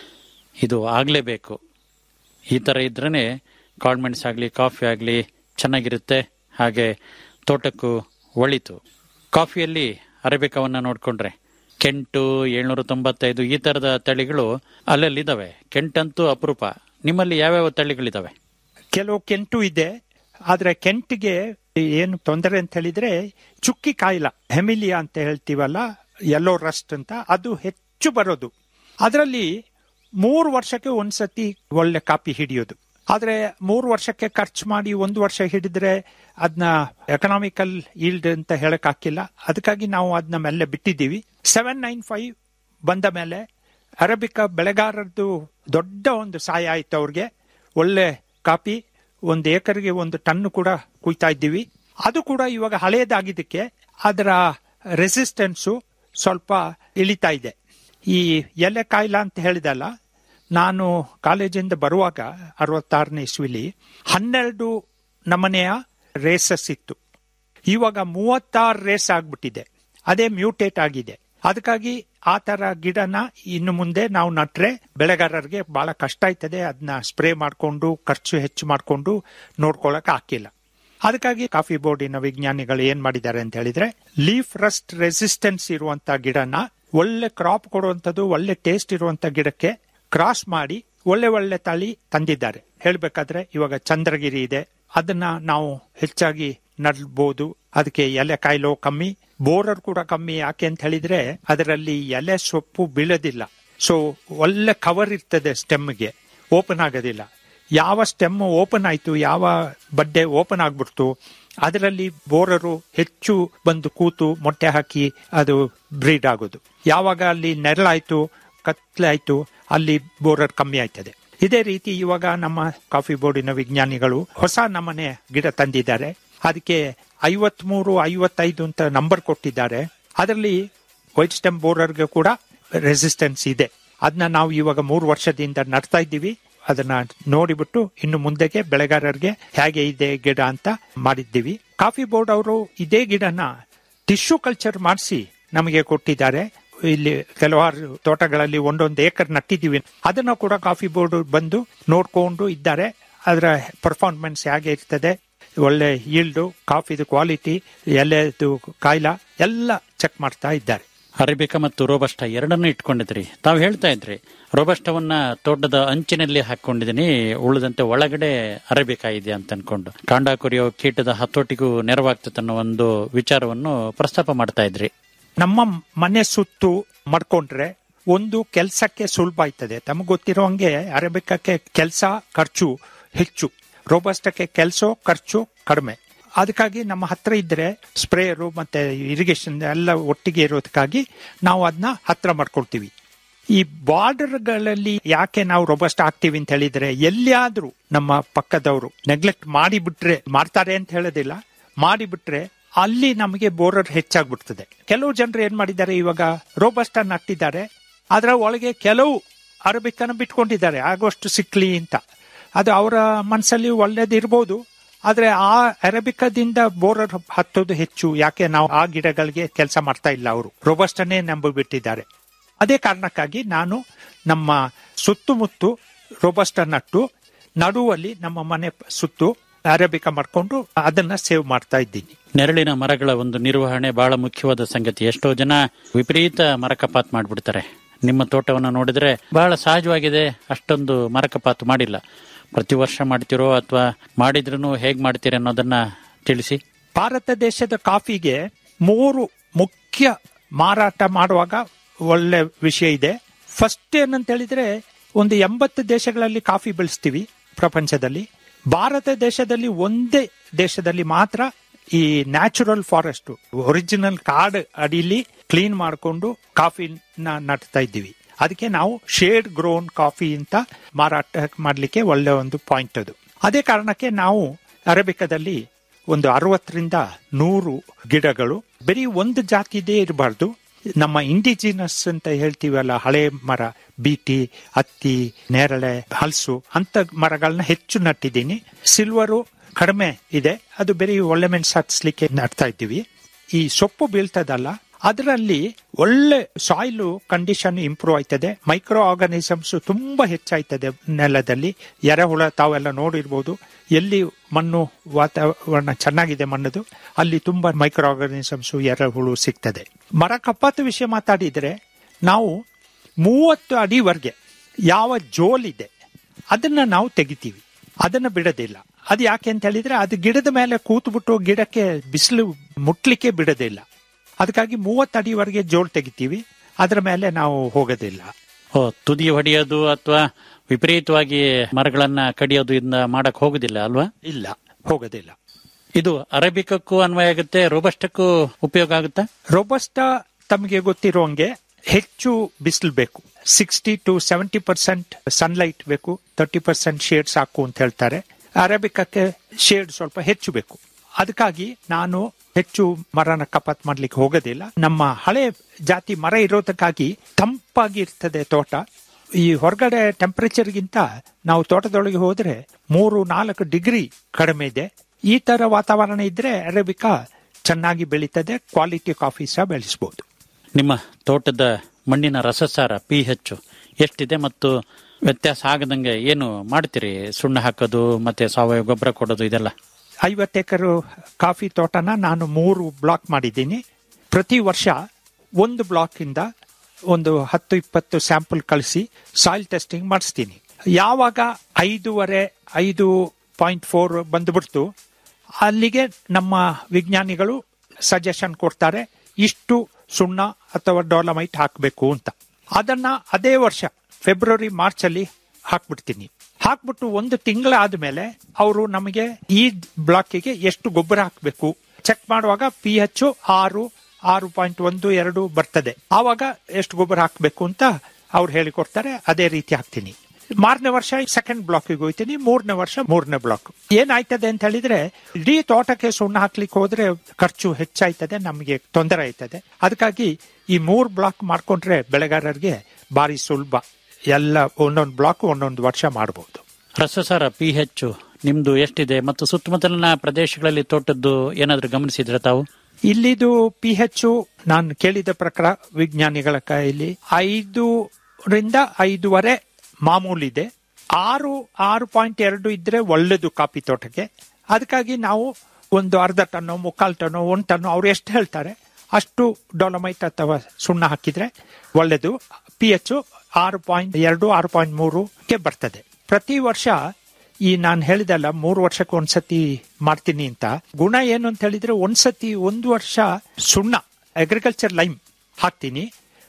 ಇದು ಆಗ್ಲೇಬೇಕು ಈ ತರ ಇದ್ರೇನೆ ಕಾಳ್ಮೆಣ್ಸ್ ಆಗ್ಲಿ ಕಾಫಿ ಆಗ್ಲಿ ಚೆನ್ನಾಗಿರುತ್ತೆ ಹಾಗೆ ತೋಟಕ್ಕೂ ಒಳಿತು ಕಾಫಿಯಲ್ಲಿ ಅರೇಬಿಕವನ್ನ ನೋಡ್ಕೊಂಡ್ರೆ ಕೆಂಟು ಏಳ್ನೂರ ತೊಂಬತ್ತೈದು ಈ ತರದ ತಳಿಗಳು ಅಲ್ಲಲ್ಲಿದ್ದಾವೆ ಕೆಂಟಂತೂ ಅಪರೂಪ ನಿಮ್ಮಲ್ಲಿ ಯಾವ್ಯಾವ ತಳಿಗಳಿದಾವೆ ಕೆಲವು ಕೆಂಟು ಇದೆ ಆದ್ರೆ ಕೆಂಟಿಗೆ ಏನು ತೊಂದರೆ ಅಂತ ಹೇಳಿದ್ರೆ ಚುಕ್ಕಿ ಕಾಯಿಲ ಹೆಮಿಲಿಯಾ ಅಂತ ಹೇಳ್ತೀವಲ್ಲ ಯೆಲ್ಲೋ ರಸ್ಟ್ ಅಂತ ಅದು ಹೆಚ್ಚು ಬರೋದು ಅದರಲ್ಲಿ ಮೂರು ವರ್ಷಕ್ಕೆ ಒಂದ್ಸತಿ ಒಳ್ಳೆ ಕಾಪಿ ಹಿಡಿಯೋದು ಆದ್ರೆ ಮೂರು ವರ್ಷಕ್ಕೆ ಖರ್ಚು ಮಾಡಿ ಒಂದು ವರ್ಷ ಹಿಡಿದ್ರೆ ಅದನ್ನ ಎಕನಾಮಿಕಲ್ ಈಲ್ಡ್ ಅಂತ ಹೇಳಕ್ ಹಾಕಿಲ್ಲ ಅದಕ್ಕಾಗಿ ನಾವು ಅದನ್ನ ಮೇಲೆ ಬಿಟ್ಟಿದ್ದೀವಿ ಸೆವೆನ್ ನೈನ್ ಫೈವ್ ಬಂದ ಮೇಲೆ ಅರಬಿಕ ಬೆಳೆಗಾರರದ್ದು ದೊಡ್ಡ ಒಂದು ಸಹಾಯ ಆಯ್ತು ಅವ್ರಿಗೆ ಒಳ್ಳೆ ಕಾಫಿ ಒಂದು ಏಕರ್ಗೆ ಒಂದು ಟನ್ ಕೂಡ ಕುಯ್ತಾ ಇದ್ದೀವಿ ಅದು ಕೂಡ ಇವಾಗ ಹಳೆಯದಾಗಿದ್ದಕ್ಕೆ ಅದರ ರೆಸಿಸ್ಟೆನ್ಸು ಸ್ವಲ್ಪ ಇಳಿತಾ ಇದೆ ಈ ಎಲೆ ಕಾಯಿಲ ಅಂತ ಹೇಳಿದಲ್ಲ ನಾನು ಕಾಲೇಜಿಂದ ಬರುವಾಗ ಅರವತ್ತಾರನೇ ಇಸ್ವಿಲಿ ಹನ್ನೆರಡು ನಮನೆಯ ರೇಸಸ್ ಇತ್ತು ಇವಾಗ ಮೂವತ್ತಾರು ರೇಸ್ ಆಗ್ಬಿಟ್ಟಿದೆ ಅದೇ ಮ್ಯೂಟೇಟ್ ಆಗಿದೆ ಅದಕ್ಕಾಗಿ ಆ ತರ ಗಿಡನ ಇನ್ನು ಮುಂದೆ ನಾವು ನಟ್ರೆ ಬೆಳೆಗಾರರಿಗೆ ಬಹಳ ಕಷ್ಟ ಆಯ್ತದೆ ಅದನ್ನ ಸ್ಪ್ರೇ ಮಾಡಿಕೊಂಡು ಖರ್ಚು ಹೆಚ್ಚು ಮಾಡಿಕೊಂಡು ನೋಡ್ಕೊಳಕ್ ಹಾಕಿಲ್ಲ ಅದಕ್ಕಾಗಿ ಕಾಫಿ ಬೋರ್ಡಿನ ವಿಜ್ಞಾನಿಗಳು ಏನ್ ಮಾಡಿದ್ದಾರೆ ಅಂತ ಹೇಳಿದ್ರೆ ಲೀಫ್ ರಸ್ಟ್ ರೆಸಿಸ್ಟೆನ್ಸ್ ಇರುವಂತ ಗಿಡನ ಒಳ್ಳೆ ಕ್ರಾಪ್ ಕೊಡುವಂತದ್ದು ಒಳ್ಳೆ ಟೇಸ್ಟ್ ಇರುವಂತ ಗಿಡಕ್ಕೆ ಕ್ರಾಸ್ ಮಾಡಿ ಒಳ್ಳೆ ಒಳ್ಳೆ ತಳಿ ತಂದಿದ್ದಾರೆ ಹೇಳ್ಬೇಕಾದ್ರೆ ಇವಾಗ ಚಂದ್ರಗಿರಿ ಇದೆ ಅದನ್ನ ನಾವು ಹೆಚ್ಚಾಗಿ ನಡ್ಬೋದು ಅದಕ್ಕೆ ಎಲೆ ಕಾಯಿಲೋ ಕಮ್ಮಿ ಬೋರರ್ ಕೂಡ ಕಮ್ಮಿ ಯಾಕೆ ಅಂತ ಹೇಳಿದ್ರೆ ಅದರಲ್ಲಿ ಎಲೆ ಸೊಪ್ಪು ಬೀಳೋದಿಲ್ಲ ಸೊ ಒಳ್ಳೆ ಕವರ್ ಇರ್ತದೆ ಸ್ಟೆಮ್ಗೆ ಓಪನ್ ಆಗೋದಿಲ್ಲ ಯಾವ ಸ್ಟೆಮ್ ಓಪನ್ ಆಯ್ತು ಯಾವ ಬಡ್ಡೆ ಓಪನ್ ಆಗ್ಬಿಡ್ತು ಅದರಲ್ಲಿ ಬೋರರು ಹೆಚ್ಚು ಬಂದು ಕೂತು ಮೊಟ್ಟೆ ಹಾಕಿ ಅದು ಬ್ರೀಡ್ ಆಗೋದು ಯಾವಾಗ ಅಲ್ಲಿ ನೆರಳಾಯ್ತು ಕತ್ಲಾಯ್ತು ಅಲ್ಲಿ ಬೋರರ್ ಕಮ್ಮಿ ಆಯ್ತದೆ ಇದೇ ರೀತಿ ಇವಾಗ ನಮ್ಮ ಕಾಫಿ ಬೋರ್ಡಿನ ವಿಜ್ಞಾನಿಗಳು ಹೊಸ ನಮನೆ ಗಿಡ ತಂದಿದ್ದಾರೆ ಅದಕ್ಕೆ ಐವತ್ಮೂರು ಐವತ್ತೈದು ಅಂತ ನಂಬರ್ ಕೊಟ್ಟಿದ್ದಾರೆ ಅದರಲ್ಲಿ ವೈಟ್ ಸ್ಟೆಮ್ ಬೋರರ್ಗೆ ಕೂಡ ರೆಸಿಸ್ಟೆನ್ಸ್ ಇದೆ ಅದನ್ನ ನಾವು ಇವಾಗ ಮೂರು ವರ್ಷದಿಂದ ನಡ್ತಾ ಇದ್ದೀವಿ ಅದನ್ನ ನೋಡಿಬಿಟ್ಟು ಇನ್ನು ಮುಂದೆಗೆ ಬೆಳೆಗಾರರಿಗೆ ಹೇಗೆ ಇದೆ ಗಿಡ ಅಂತ ಮಾಡಿದ್ದೀವಿ ಕಾಫಿ ಬೋರ್ಡ್ ಅವರು ಇದೇ ಗಿಡನ ಟಿಶ್ಯೂ ಕಲ್ಚರ್ ಮಾಡಿಸಿ ನಮಗೆ ಕೊಟ್ಟಿದ್ದಾರೆ ಇಲ್ಲಿ ಕೆಲವಾರು ತೋಟಗಳಲ್ಲಿ ಒಂದೊಂದು ಏಕರ್ ನಟ್ಟಿದ್ದೀವಿ ಅದನ್ನ ಕೂಡ ಕಾಫಿ ಬೋರ್ಡ್ ಬಂದು ನೋಡ್ಕೊಂಡು ಇದ್ದಾರೆ ಅದರ ಪರ್ಫಾರ್ಮೆನ್ಸ್ ಹೇಗೆ ಇರ್ತದೆ ಒಳ್ಳೆ ಈಲ್ಡು ಕಾಫಿದು ಕ್ವಾಲಿಟಿ ಎಲೆದು ಕಾಯಿಲ ಎಲ್ಲ ಚೆಕ್ ಮಾಡ್ತಾ ಇದ್ದಾರೆ ಅರೇಬಿಕಾ ಮತ್ತು ರೋಬಸ್ಟ ಎರಡನ್ನೂ ಇಟ್ಕೊಂಡಿದ್ರಿ ತಾವು ಹೇಳ್ತಾ ಇದ್ರಿ ರೋಬಸ್ಟವನ್ನ ತೋಟದ ಅಂಚಿನಲ್ಲಿ ಹಾಕೊಂಡಿದ್ದೀನಿ ಉಳಿದಂತೆ ಒಳಗಡೆ ಅರೇಬಿಕಾ ಇದೆ ಅಂತ ಅನ್ಕೊಂಡು ಕಾಂಡ ಕೊರಿಯೋ ಕೀಟದ ಹತೋಟಿಗೂ ನೆರವಾಗ್ತದೆ ಅನ್ನೋ ಒಂದು ವಿಚಾರವನ್ನು ಪ್ರಸ್ತಾಪ ಮಾಡ್ತಾ ಇದ್ರಿ ನಮ್ಮ ಮನೆ ಸುತ್ತು ಮಾಡ್ಕೊಂಡ್ರೆ ಒಂದು ಕೆಲಸಕ್ಕೆ ಸುಲಭ ಆಯ್ತದೆ ತಮಗೆ ಗೊತ್ತಿರೋಂಗೆ ಅರೇಬಿಕಕ್ಕೆ ಕೆಲಸ ಖರ್ಚು ಹೆಚ್ಚು ರೋಬಸ್ಟಕ್ಕೆ ಕೆಲಸ ಖರ್ಚು ಕಡಿಮೆ ಅದಕ್ಕಾಗಿ ನಮ್ಮ ಹತ್ರ ಇದ್ರೆ ಸ್ಪ್ರೇಯರು ಮತ್ತೆ ಇರಿಗೇಷನ್ ಎಲ್ಲ ಒಟ್ಟಿಗೆ ಇರೋದಕ್ಕಾಗಿ ನಾವು ಅದನ್ನ ಹತ್ರ ಮಾಡ್ಕೊಳ್ತೀವಿ ಈ ಬಾರ್ಡರ್ಗಳಲ್ಲಿ ಯಾಕೆ ನಾವು ರೋಬಸ್ಟ್ ಆಗ್ತೀವಿ ಅಂತ ಹೇಳಿದ್ರೆ ಎಲ್ಲಿಯಾದ್ರೂ ನಮ್ಮ ಪಕ್ಕದವರು ನೆಗ್ಲೆಕ್ಟ್ ಮಾಡಿಬಿಟ್ರೆ ಮಾಡ್ತಾರೆ ಅಂತ ಹೇಳೋದಿಲ್ಲ ಮಾಡಿಬಿಟ್ರೆ ಅಲ್ಲಿ ನಮಗೆ ಬೋರರ್ ಹೆಚ್ಚಾಗ್ಬಿಡ್ತದೆ ಕೆಲವು ಜನರು ಏನ್ ಮಾಡಿದ್ದಾರೆ ಇವಾಗ ರೋಬಸ್ಟ ನಟ್ಟಿದ್ದಾರೆ ಅದರ ಒಳಗೆ ಕೆಲವು ಅರಬಿಕನ ಬಿಟ್ಕೊಂಡಿದ್ದಾರೆ ಆಗೋಷ್ಟು ಸಿಕ್ಲಿ ಅಂತ ಅದು ಅವರ ಮನಸ್ಸಲ್ಲಿ ಒಳ್ಳೇದಿರ್ಬೋದು ಆದ್ರೆ ಆ ಅರಬಿಕದಿಂದ ಬೋರರ್ ಹತ್ತೋದು ಹೆಚ್ಚು ಯಾಕೆ ನಾವು ಆ ಗಿಡಗಳಿಗೆ ಕೆಲಸ ಮಾಡ್ತಾ ಇಲ್ಲ ಅವರು ರೋಬಸ್ಟನ್ನೇ ನಂಬಿಬಿಟ್ಟಿದ್ದಾರೆ ಅದೇ ಕಾರಣಕ್ಕಾಗಿ ನಾನು ನಮ್ಮ ಸುತ್ತಮುತ್ತು ರೋಬಸ್ಟ ನಟ್ಟು ನಡುವಲ್ಲಿ ನಮ್ಮ ಮನೆ ಸುತ್ತು ಅರೇಬಿಕಾ ಮಾಡ್ಕೊಂಡು ಅದನ್ನ ಸೇವ್ ಮಾಡ್ತಾ ಇದ್ದೀನಿ ನೆರಳಿನ ಮರಗಳ ಒಂದು ನಿರ್ವಹಣೆ ಬಹಳ ಮುಖ್ಯವಾದ ಸಂಗತಿ ಎಷ್ಟೋ ಜನ ವಿಪರೀತ ಮರ ಕಪಾತ್ ಮಾಡ್ಬಿಡ್ತಾರೆ ನಿಮ್ಮ ತೋಟವನ್ನು ನೋಡಿದ್ರೆ ಬಹಳ ಸಹಜವಾಗಿದೆ ಅಷ್ಟೊಂದು ಮರ ಕಪಾತು ಮಾಡಿಲ್ಲ ಪ್ರತಿ ವರ್ಷ ಮಾಡ್ತಿರೋ ಅಥವಾ ಮಾಡಿದ್ರೂ ಹೇಗ್ ಮಾಡ್ತೀರಿ ಅನ್ನೋದನ್ನ ತಿಳಿಸಿ ಭಾರತ ದೇಶದ ಕಾಫಿಗೆ ಮೂರು ಮುಖ್ಯ ಮಾರಾಟ ಮಾಡುವಾಗ ಒಳ್ಳೆ ವಿಷಯ ಇದೆ ಫಸ್ಟ್ ಏನಂತ ಹೇಳಿದ್ರೆ ಒಂದು ಎಂಬತ್ತು ದೇಶಗಳಲ್ಲಿ ಕಾಫಿ ಬೆಳೆಸ್ತೀವಿ ಪ್ರಪಂಚದಲ್ಲಿ ಭಾರತ ದೇಶದಲ್ಲಿ ಒಂದೇ ದೇಶದಲ್ಲಿ ಮಾತ್ರ ಈ ನ್ಯಾಚುರಲ್ ಫಾರೆಸ್ಟ್ ಒರಿಜಿನಲ್ ಕಾಡ್ ಅಡಿಲಿ ಕ್ಲೀನ್ ಮಾಡಿಕೊಂಡು ಕಾಫಿನ ನಟ್ತಾ ಇದ್ದೀವಿ ಅದಕ್ಕೆ ನಾವು ಶೇಡ್ ಗ್ರೋನ್ ಕಾಫಿ ಅಂತ ಮಾರಾಟ ಮಾಡಲಿಕ್ಕೆ ಒಳ್ಳೆ ಒಂದು ಪಾಯಿಂಟ್ ಅದು ಅದೇ ಕಾರಣಕ್ಕೆ ನಾವು ಅರೇಬಿಕದಲ್ಲಿ ಒಂದು ಅರವತ್ತರಿಂದ ನೂರು ಗಿಡಗಳು ಬರೀ ಒಂದು ಜಾತಿದೇ ಇರಬಾರ್ದು ನಮ್ಮ ಇಂಡಿಜಿನಸ್ ಅಂತ ಹೇಳ್ತೀವಲ್ಲ ಹಳೆ ಮರ ಬೀಟಿ ಹತ್ತಿ ನೇರಳೆ ಹಲಸು ಅಂತ ಮರಗಳನ್ನ ಹೆಚ್ಚು ನಟ್ಟಿದ್ದೀನಿ ಸಿಲ್ವರು ಕಡಿಮೆ ಇದೆ ಅದು ಬರೀ ಒಳ್ಳೆ ಮೆಣಸು ಹತ್ಸ್ಲಿಕ್ಕೆ ನಡ್ತಾ ಇದ್ದೀವಿ ಈ ಸೊಪ್ಪು ಬೀಳ್ತದಲ್ಲ ಅದರಲ್ಲಿ ಒಳ್ಳೆ ಸಾಯಿಲು ಕಂಡೀಷನ್ ಇಂಪ್ರೂವ್ ಆಯ್ತದೆ ಮೈಕ್ರೋ ಆರ್ಗಾನಿಸಮ್ಸ್ ತುಂಬಾ ಹೆಚ್ಚಾಯ್ತದೆ ನೆಲದಲ್ಲಿ ಎರೆಹುಳ ತಾವೆಲ್ಲ ನೋಡಿರ್ಬೋದು ಎಲ್ಲಿ ಮಣ್ಣು ವಾತಾವರಣ ಚೆನ್ನಾಗಿದೆ ಮಣ್ಣದು ಅಲ್ಲಿ ತುಂಬಾ ಮೈಕ್ರೋ ಆರ್ಗಾನಿಸಮ್ಸ್ ಎರೆಹುಳು ಸಿಗ್ತದೆ ಮರ ಕಪಾತು ವಿಷಯ ಮಾತಾಡಿದ್ರೆ ನಾವು ಮೂವತ್ತು ಅಡಿವರೆಗೆ ಯಾವ ಜೋಲಿದೆ ಅದನ್ನ ನಾವು ತೆಗಿತೀವಿ ಅದನ್ನ ಬಿಡೋದಿಲ್ಲ ಅದು ಯಾಕೆ ಅಂತ ಹೇಳಿದ್ರೆ ಅದು ಗಿಡದ ಮೇಲೆ ಕೂತ್ಬಿಟ್ಟು ಗಿಡಕ್ಕೆ ಬಿಸಿಲು ಮುಟ್ಲಿಕ್ಕೆ ಬಿಡೋದಿಲ್ಲ ಅದಕ್ಕಾಗಿ ಮೂವತ್ತು ಅಡಿವರೆಗೆ ಜೋಲ್ ತೆಗಿತೀವಿ ಅದರ ಮೇಲೆ ನಾವು ಹೋಗೋದಿಲ್ಲ ಓ ತುದಿ ಹೊಡೆಯೋದು ಅಥವಾ ವಿಪರೀತವಾಗಿ ಮರಗಳನ್ನ ಕಡಿಯೋದು ಇದನ್ನ ಮಾಡಕ್ ಹೋಗುದಿಲ್ಲ ಅಲ್ವಾ ಇಲ್ಲ ಹೋಗೋದಿಲ್ಲ ಇದು ಅರೇಬಿಕಕ್ಕೂ ಅನ್ವಯ ಆಗುತ್ತೆ ರೋಬಸ್ಟಕ್ಕೂ ಉಪಯೋಗ ಆಗುತ್ತಾ ರೋಬಸ್ಟ ತಮಗೆ ಗೊತ್ತಿರೋಂಗೆ ಹೆಚ್ಚು ಬಿಸಿಲು ಬೇಕು sixty to seventy percent sunlight ಬೇಕು ತರ್ಟಿ ಪರ್ಸೆಂಟ್ ಶೇಡ್ ಸಾಕು ಅಂತ ಹೇಳ್ತಾರೆ ಅರೇಬಿಕಕ್ಕೆ ಶೇಡ್ ಸ್ವಲ್ಪ ಹೆಚ್ಚು ಬೇಕು ಅದಕ್ಕಾಗಿ ನಾನು ಹೆಚ್ಚು ಮರನ ಕಪಾತ್ ಮಾಡ್ಲಿಕ್ಕೆ ಹೋಗೋದಿಲ್ಲ ನಮ್ಮ ಹಳೆ ಜಾತಿ ಮರ ಇರೋದಕ್ಕಾಗಿ ತಂಪಾಗಿ ಇರ್ತದೆ ತೋಟ ಈ ಹೊರಗಡೆ ಟೆಂಪರೇಚರ್ಗಿಂತ ನಾವು ತೋಟದೊಳಗೆ ಹೋದ್ರೆ ಮೂರು ನಾಲ್ಕು ಡಿಗ್ರಿ ಕಡಿಮೆ ಇದೆ ಈ ತರ ವಾತಾವರಣ ಇದ್ರೆ ಅರೇಬಿಕಾ ಚೆನ್ನಾಗಿ ಬೆಳೀತದೆ ಕ್ವಾಲಿಟಿ ಕಾಫಿ ಸಹ ಬೆಳೆಸಬಹುದು ನಿಮ್ಮ ತೋಟದ ಮಣ್ಣಿನ ರಸಸಾರ ಪಿ ಹೆಚ್ಚು ಎಷ್ಟಿದೆ ಮತ್ತು ವ್ಯತ್ಯಾಸ ಆಗದಂಗೆ ಏನು ಮಾಡ್ತೀರಿ ಸುಣ್ಣ ಹಾಕೋದು ಮತ್ತೆ ಸಾವಯವ ಗೊಬ್ಬರ ಕೊಡೋದು ಇದೆಲ್ಲ ಐವತ್ತು ಎಕರೆ ಕಾಫಿ ತೋಟನ ನಾನು ಮೂರು ಬ್ಲಾಕ್ ಮಾಡಿದ್ದೀನಿ ಪ್ರತಿ ವರ್ಷ ಒಂದು ಬ್ಲಾಕ್ ಇಂದ ಒಂದು ಹತ್ತು ಇಪ್ಪತ್ತು ಸ್ಯಾಂಪಲ್ ಕಳಿಸಿ ಸಾಯಿಲ್ ಟೆಸ್ಟಿಂಗ್ ಮಾಡಿಸ್ತೀನಿ ಯಾವಾಗ ಐದೂವರೆ ಐದು ಪಾಯಿಂಟ್ ಫೋರ್ ಬಂದ್ಬಿಡ್ತು ಅಲ್ಲಿಗೆ ನಮ್ಮ ವಿಜ್ಞಾನಿಗಳು ಸಜೆಷನ್ ಕೊಡ್ತಾರೆ ಇಷ್ಟು ಸುಣ್ಣ ಅಥವಾ ಡೋಲಮೈಟ್ ಹಾಕಬೇಕು ಅಂತ ಅದನ್ನ ಅದೇ ವರ್ಷ ಫೆಬ್ರವರಿ ಮಾರ್ಚ್ ಅಲ್ಲಿ ಹಾಕ್ಬಿಡ್ತೀನಿ ಹಾಕ್ಬಿಟ್ಟು ಒಂದು ತಿಂಗಳಾದ್ಮೇಲೆ ಅವರು ನಮಗೆ ಈ ಬ್ಲಾಕಿಗೆ ಎಷ್ಟು ಗೊಬ್ಬರ ಹಾಕಬೇಕು ಚೆಕ್ ಮಾಡುವಾಗ ಪಿ ಎಚ್ ಆರು ಆರು ಪಾಯಿಂಟ್ ಒಂದು ಎರಡು ಬರ್ತದೆ ಆವಾಗ ಎಷ್ಟು ಗೊಬ್ಬರ ಹಾಕಬೇಕು ಅಂತ ಅವ್ರು ಹೇಳಿಕೊಡ್ತಾರೆ ಅದೇ ರೀತಿ ಹಾಕ್ತೀನಿ ಮಾರನೇ ವರ್ಷ ಸೆಕೆಂಡ್ ಬ್ಲಾಕಿಗೆ ಹೋಗ್ತೀನಿ ಮೂರನೇ ವರ್ಷ ಮೂರನೇ ಬ್ಲಾಕ್ ಏನಾಯ್ತದೆ ಅಂತ ಹೇಳಿದ್ರೆ ಇಡೀ ತೋಟಕ್ಕೆ ಸುಣ್ಣ ಹಾಕ್ಲಿಕ್ಕೆ ಹೋದ್ರೆ ಖರ್ಚು ಹೆಚ್ಚಾಯ್ತದೆ ನಮಗೆ ತೊಂದರೆ ಆಯ್ತದೆ ಅದಕ್ಕಾಗಿ ಈ ಮೂರ್ ಬ್ಲಾಕ್ ಮಾಡ್ಕೊಂಡ್ರೆ ಬೆಳೆಗಾರರಿಗೆ ಬಾರಿ ಸುಲಭ ಎಲ್ಲ ಒಂದೊಂದು ಬ್ಲಾಕ್ ಒಂದೊಂದು ವರ್ಷ ಮಾಡಬಹುದು ರಸಸಾರ ಪಿ ಹೆಚ್ಚು ನಿಮ್ದು ಎಷ್ಟಿದೆ ಮತ್ತು ಸುತ್ತಮುತ್ತಲಿನ ಪ್ರದೇಶಗಳಲ್ಲಿ ತೋಟದ್ದು ಏನಾದ್ರೂ ಗಮನಿಸಿದ್ರೆ ತಾವು ಇಲ್ಲಿದು ಪಿ ಎಚ್ ನಾನು ಕೇಳಿದ ಪ್ರಕಾರ ವಿಜ್ಞಾನಿಗಳ ಕೈಯಲ್ಲಿ ಐದರಿಂದ ಐದೂವರೆ ಮಾಮೂಲಿದೆ ಆರು ಆರು ಪಾಯಿಂಟ್ ಎರಡು ಇದ್ರೆ ಒಳ್ಳೇದು ಕಾಫಿ ತೋಟಕ್ಕೆ ಅದಕ್ಕಾಗಿ ನಾವು ಒಂದು ಅರ್ಧ ಟನ್ನು ಮುಕ್ಕಾಲು ಟನ್ನು ಒಂದು ಟನ್ನು ಅವ್ರು ಎಷ್ಟು ಹೇಳ್ತಾರೆ ಅಷ್ಟು ಡೊಲಮೈಟ್ ಅಥವಾ ಸುಣ್ಣ ಹಾಕಿದ್ರೆ ಒಳ್ಳೇದು ಪಿ ಎಚ್ ಆರು ಪಾಯಿಂಟ್ ಎರಡು ಆರು ಪಾಯಿಂಟ್ ಮೂರುಗೆ ಬರ್ತದೆ ಪ್ರತಿ ವರ್ಷ ಈ ನಾನು ಹೇಳಿದಲ್ಲ ಮೂರು ವರ್ಷಕ್ಕೆ ಒಂದ್ಸತಿ ಮಾಡ್ತೀನಿ ಅಂತ ಗುಣ ಏನು ಅಂತ ಹೇಳಿದ್ರೆ ಒಂದ್ಸತಿ ಒಂದು ವರ್ಷ ಸುಣ್ಣ ಅಗ್ರಿಕಲ್ಚರ್ ಲೈಮ್ ಹಾಕ್ತೀನಿ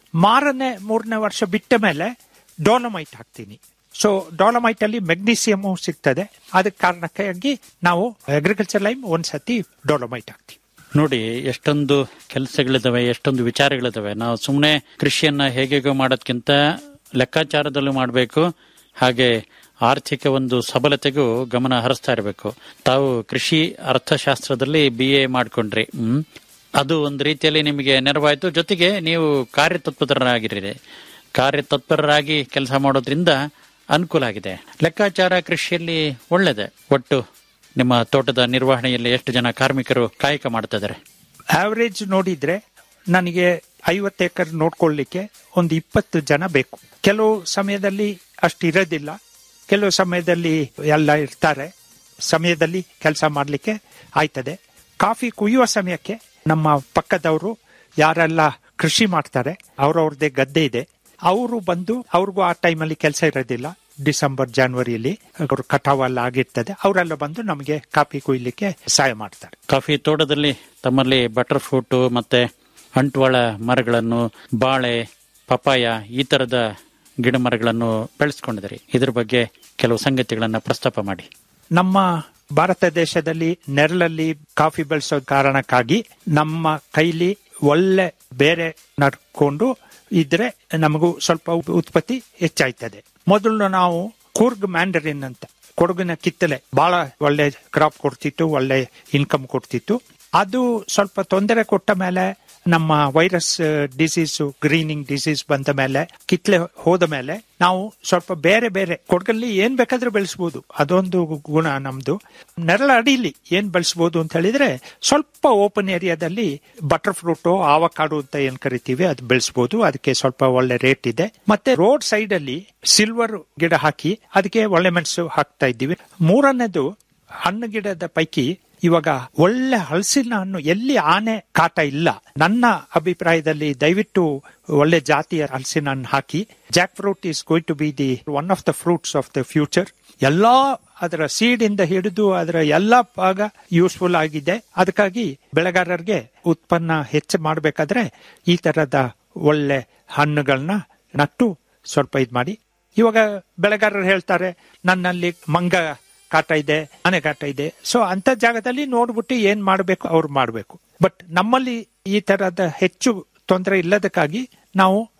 ಮಾರನೇ ಮೂರನೇ ವರ್ಷ ಬಿಟ್ಟ ಮೇಲೆ ಡೋಲಮೈಟ್ ಹಾಕ್ತೀನಿ ಸೊ ಡೋಲಮೈಟ್ ಅಲ್ಲಿ ಮೆಗ್ನೀಸಿಯಮ್ ಸಿಗ್ತದೆ ಅದಕ್ಕೆ ಕಾರಣಕ್ಕಾಗಿ ನಾವು ಅಗ್ರಿಕಲ್ಚರ್ ಲೈಮ್ ಒಂದ್ಸತಿ ಡೋಲಮೈಟ್ ಹಾಕ್ತೀವಿ ನೋಡಿ ಎಷ್ಟೊಂದು ಕೆಲಸಗಳಿದಾವೆ ಎಷ್ಟೊಂದು ವಿಚಾರಗಳಿದಾವೆ ನಾವು ಸುಮ್ಮನೆ ಕೃಷಿಯನ್ನ ಹೇಗೆಗೋ ಮಾಡೋದ್ಕಿಂತ ಲೆಕ್ಕಾಚಾರದಲ್ಲೂ ಮಾಡಬೇಕು ಹಾಗೆ ಆರ್ಥಿಕ ಒಂದು ಸಬಲತೆಗೂ ಗಮನ ಹರಿಸ್ತಾ ಇರಬೇಕು ತಾವು ಕೃಷಿ ಅರ್ಥಶಾಸ್ತ್ರದಲ್ಲಿ ಬಿ ಎ ಮಾಡ್ಕೊಂಡ್ರಿ ಹ್ಮ್ ಅದು ಒಂದು ರೀತಿಯಲ್ಲಿ ನಿಮಗೆ ನೆರವಾಯಿತು ಜೊತೆಗೆ ನೀವು ಕಾರ್ಯತತ್ಪರರಾಗಿರಿ ಕಾರ್ಯತತ್ಪರರಾಗಿ ಕೆಲಸ ಮಾಡೋದ್ರಿಂದ ಅನುಕೂಲ ಆಗಿದೆ ಲೆಕ್ಕಾಚಾರ ಕೃಷಿಯಲ್ಲಿ ಒಳ್ಳೆದೆ ಒಟ್ಟು ನಿಮ್ಮ ತೋಟದ ನಿರ್ವಹಣೆಯಲ್ಲಿ ಎಷ್ಟು ಜನ ಕಾರ್ಮಿಕರು ಕಾಯಕ ಮಾಡ್ತಾ ಇದ್ದಾರೆ ಆವರೇಜ್ ನೋಡಿದ್ರೆ ನನಗೆ ಐವತ್ತು ಎಕರೆ ನೋಡ್ಕೊಳ್ಳಿಕ್ಕೆ ಒಂದು ಇಪ್ಪತ್ತು ಜನ ಬೇಕು ಕೆಲವು ಸಮಯದಲ್ಲಿ ಅಷ್ಟು ಇರೋದಿಲ್ಲ ಕೆಲವು ಸಮಯದಲ್ಲಿ ಎಲ್ಲ ಇರ್ತಾರೆ ಸಮಯದಲ್ಲಿ ಕೆಲಸ ಮಾಡಲಿಕ್ಕೆ ಆಯ್ತದೆ ಕಾಫಿ ಕುಯ್ಯುವ ಸಮಯಕ್ಕೆ ನಮ್ಮ ಪಕ್ಕದವರು ಯಾರೆಲ್ಲ ಕೃಷಿ ಮಾಡ್ತಾರೆ ಅವ್ರವ್ರದ್ದೇ ಗದ್ದೆ ಇದೆ ಅವರು ಬಂದು ಅವ್ರಿಗೂ ಆ ಟೈಮಲ್ಲಿ ಕೆಲಸ ಇರೋದಿಲ್ಲ ಡಿಸೆಂಬರ್ ಜಾನ್ವರಿಯಲ್ಲಿ ಅವರು ಕಟಾವೆಲ್ಲ ಆಗಿರ್ತದೆ ಅವರೆಲ್ಲ ಬಂದು ನಮಗೆ ಕಾಫಿ ಕುಯ್ಲಿಕ್ಕೆ ಸಹಾಯ ಮಾಡ್ತಾರೆ ಕಾಫಿ ತೋಟದಲ್ಲಿ ತಮ್ಮಲ್ಲಿ ಬಟರ್ ಫ್ರೂಟ್ ಮತ್ತೆ ಅಂಟ್ವಾಳ ಮರಗಳನ್ನು ಬಾಳೆ ಪಪಾಯ ಈ ತರದ ಗಿಡ ಮರಗಳನ್ನು ಬೆಳೆಸ್ಕೊಂಡಿದ್ದೀರಿ ಇದ್ರ ಬಗ್ಗೆ ಕೆಲವು ಸಂಗತಿಗಳನ್ನ ಪ್ರಸ್ತಾಪ ಮಾಡಿ ನಮ್ಮ ಭಾರತ ದೇಶದಲ್ಲಿ ನೆರಳಲ್ಲಿ ಕಾಫಿ ಬೆಳೆಸೋ ಕಾರಣಕ್ಕಾಗಿ ನಮ್ಮ ಕೈಲಿ ಒಳ್ಳೆ ಬೇರೆ ನಡ್ಕೊಂಡು ಇದ್ರೆ ನಮಗೂ ಸ್ವಲ್ಪ ಉತ್ಪತ್ತಿ ಹೆಚ್ಚಾಯ್ತದೆ ಮೊದಲು ನಾವು ಕೂರ್ಗ್ ಮ್ಯಾಂಡರಿನ್ ಅಂತ ಕೊಡಗಿನ ಕಿತ್ತಲೆ ಬಹಳ ಒಳ್ಳೆ ಕ್ರಾಪ್ ಕೊಡ್ತಿತ್ತು ಒಳ್ಳೆ ಇನ್ಕಮ್ ಕೊಡ್ತಿತ್ತು ಅದು ಸ್ವಲ್ಪ ತೊಂದರೆ ಕೊಟ್ಟ ಮೇಲೆ ನಮ್ಮ ವೈರಸ್ ಡಿಸೀಸ್ ಗ್ರೀನಿಂಗ್ ಡಿಸೀಸ್ ಬಂದ ಮೇಲೆ ಕಿತ್ಲೆ ಹೋದ ಮೇಲೆ ನಾವು ಸ್ವಲ್ಪ ಬೇರೆ ಬೇರೆ ಕೊಡಗಲ್ಲಿ ಏನ್ ಬೇಕಾದ್ರೂ ಬೆಳೆಸಬಹುದು ಅದೊಂದು ಗುಣ ನಮ್ದು ನೆರಳ ಅಡಿಲಿ ಏನ್ ಬೆಳೆಸಬಹುದು ಅಂತ ಹೇಳಿದ್ರೆ ಸ್ವಲ್ಪ ಓಪನ್ ಏರಿಯಾದಲ್ಲಿ ಬಟರ್ ಫ್ರೂಟ್ ಆವಕಾಡು ಅಂತ ಏನ್ ಕರಿತೀವಿ ಅದು ಬೆಳೆಸಬಹುದು ಅದಕ್ಕೆ ಸ್ವಲ್ಪ ಒಳ್ಳೆ ರೇಟ್ ಇದೆ ಮತ್ತೆ ರೋಡ್ ಸೈಡ್ ಅಲ್ಲಿ ಸಿಲ್ವರ್ ಗಿಡ ಹಾಕಿ ಅದಕ್ಕೆ ಒಳ್ಳೆ ಮೆಣಸು ಹಾಕ್ತಾ ಇದ್ದೀವಿ ಮೂರನೇದು ಹಣ್ಣು ಗಿಡದ ಪೈಕಿ ಇವಾಗ ಒಳ್ಳೆ ಹಲಸಿನ ಹಣ್ಣು ಎಲ್ಲಿ ಆನೆ ಕಾಟ ಇಲ್ಲ ನನ್ನ ಅಭಿಪ್ರಾಯದಲ್ಲಿ ದಯವಿಟ್ಟು ಒಳ್ಳೆ ಜಾತಿಯ ಹಲಸಿನ ಹಣ್ಣು ಹಾಕಿ jack fruit is going to be the one of the fruits of the future ಎಲ್ಲಾ ಅದರ ಸೀಡ್ ಇಂದ ಹಿಡಿದು ಅದರ ಎಲ್ಲಾ ಭಾಗ ಯೂಸ್ಫುಲ್ ಆಗಿದೆ ಅದಕ್ಕಾಗಿ ಬೆಳೆಗಾರರಿಗೆ ಉತ್ಪನ್ನ ಹೆಚ್ಚು ಮಾಡಬೇಕಾದ್ರೆ ಈ ತರದ ಒಳ್ಳೆ ಹಣ್ಣುಗಳನ್ನ ನಟ್ಟು ಸ್ವಲ್ಪ ಇದ್ ಮಾಡಿ ಇವಾಗ ಬೆಳೆಗಾರರು ಹೇಳ್ತಾರೆ ನನ್ನಲ್ಲಿ ಮಂಗ ಕಾಟ ಇದೆ ಆನೆ ಕಾಟ ಇದೆ ಸೊ ಅಂತ ಜಾಗದಲ್ಲಿ ನೋಡ್ಬಿಟ್ಟು ಏನ್ ಮಾಡಬೇಕು ಅವ್ರು ಮಾಡಬೇಕು ಬಟ್ ನಮ್ಮಲ್ಲಿ ಈ ತರದ ಹೆಚ್ಚು ತೊಂದರೆ ಇಲ್ಲದಕ್ಕಾಗಿ ನಾವು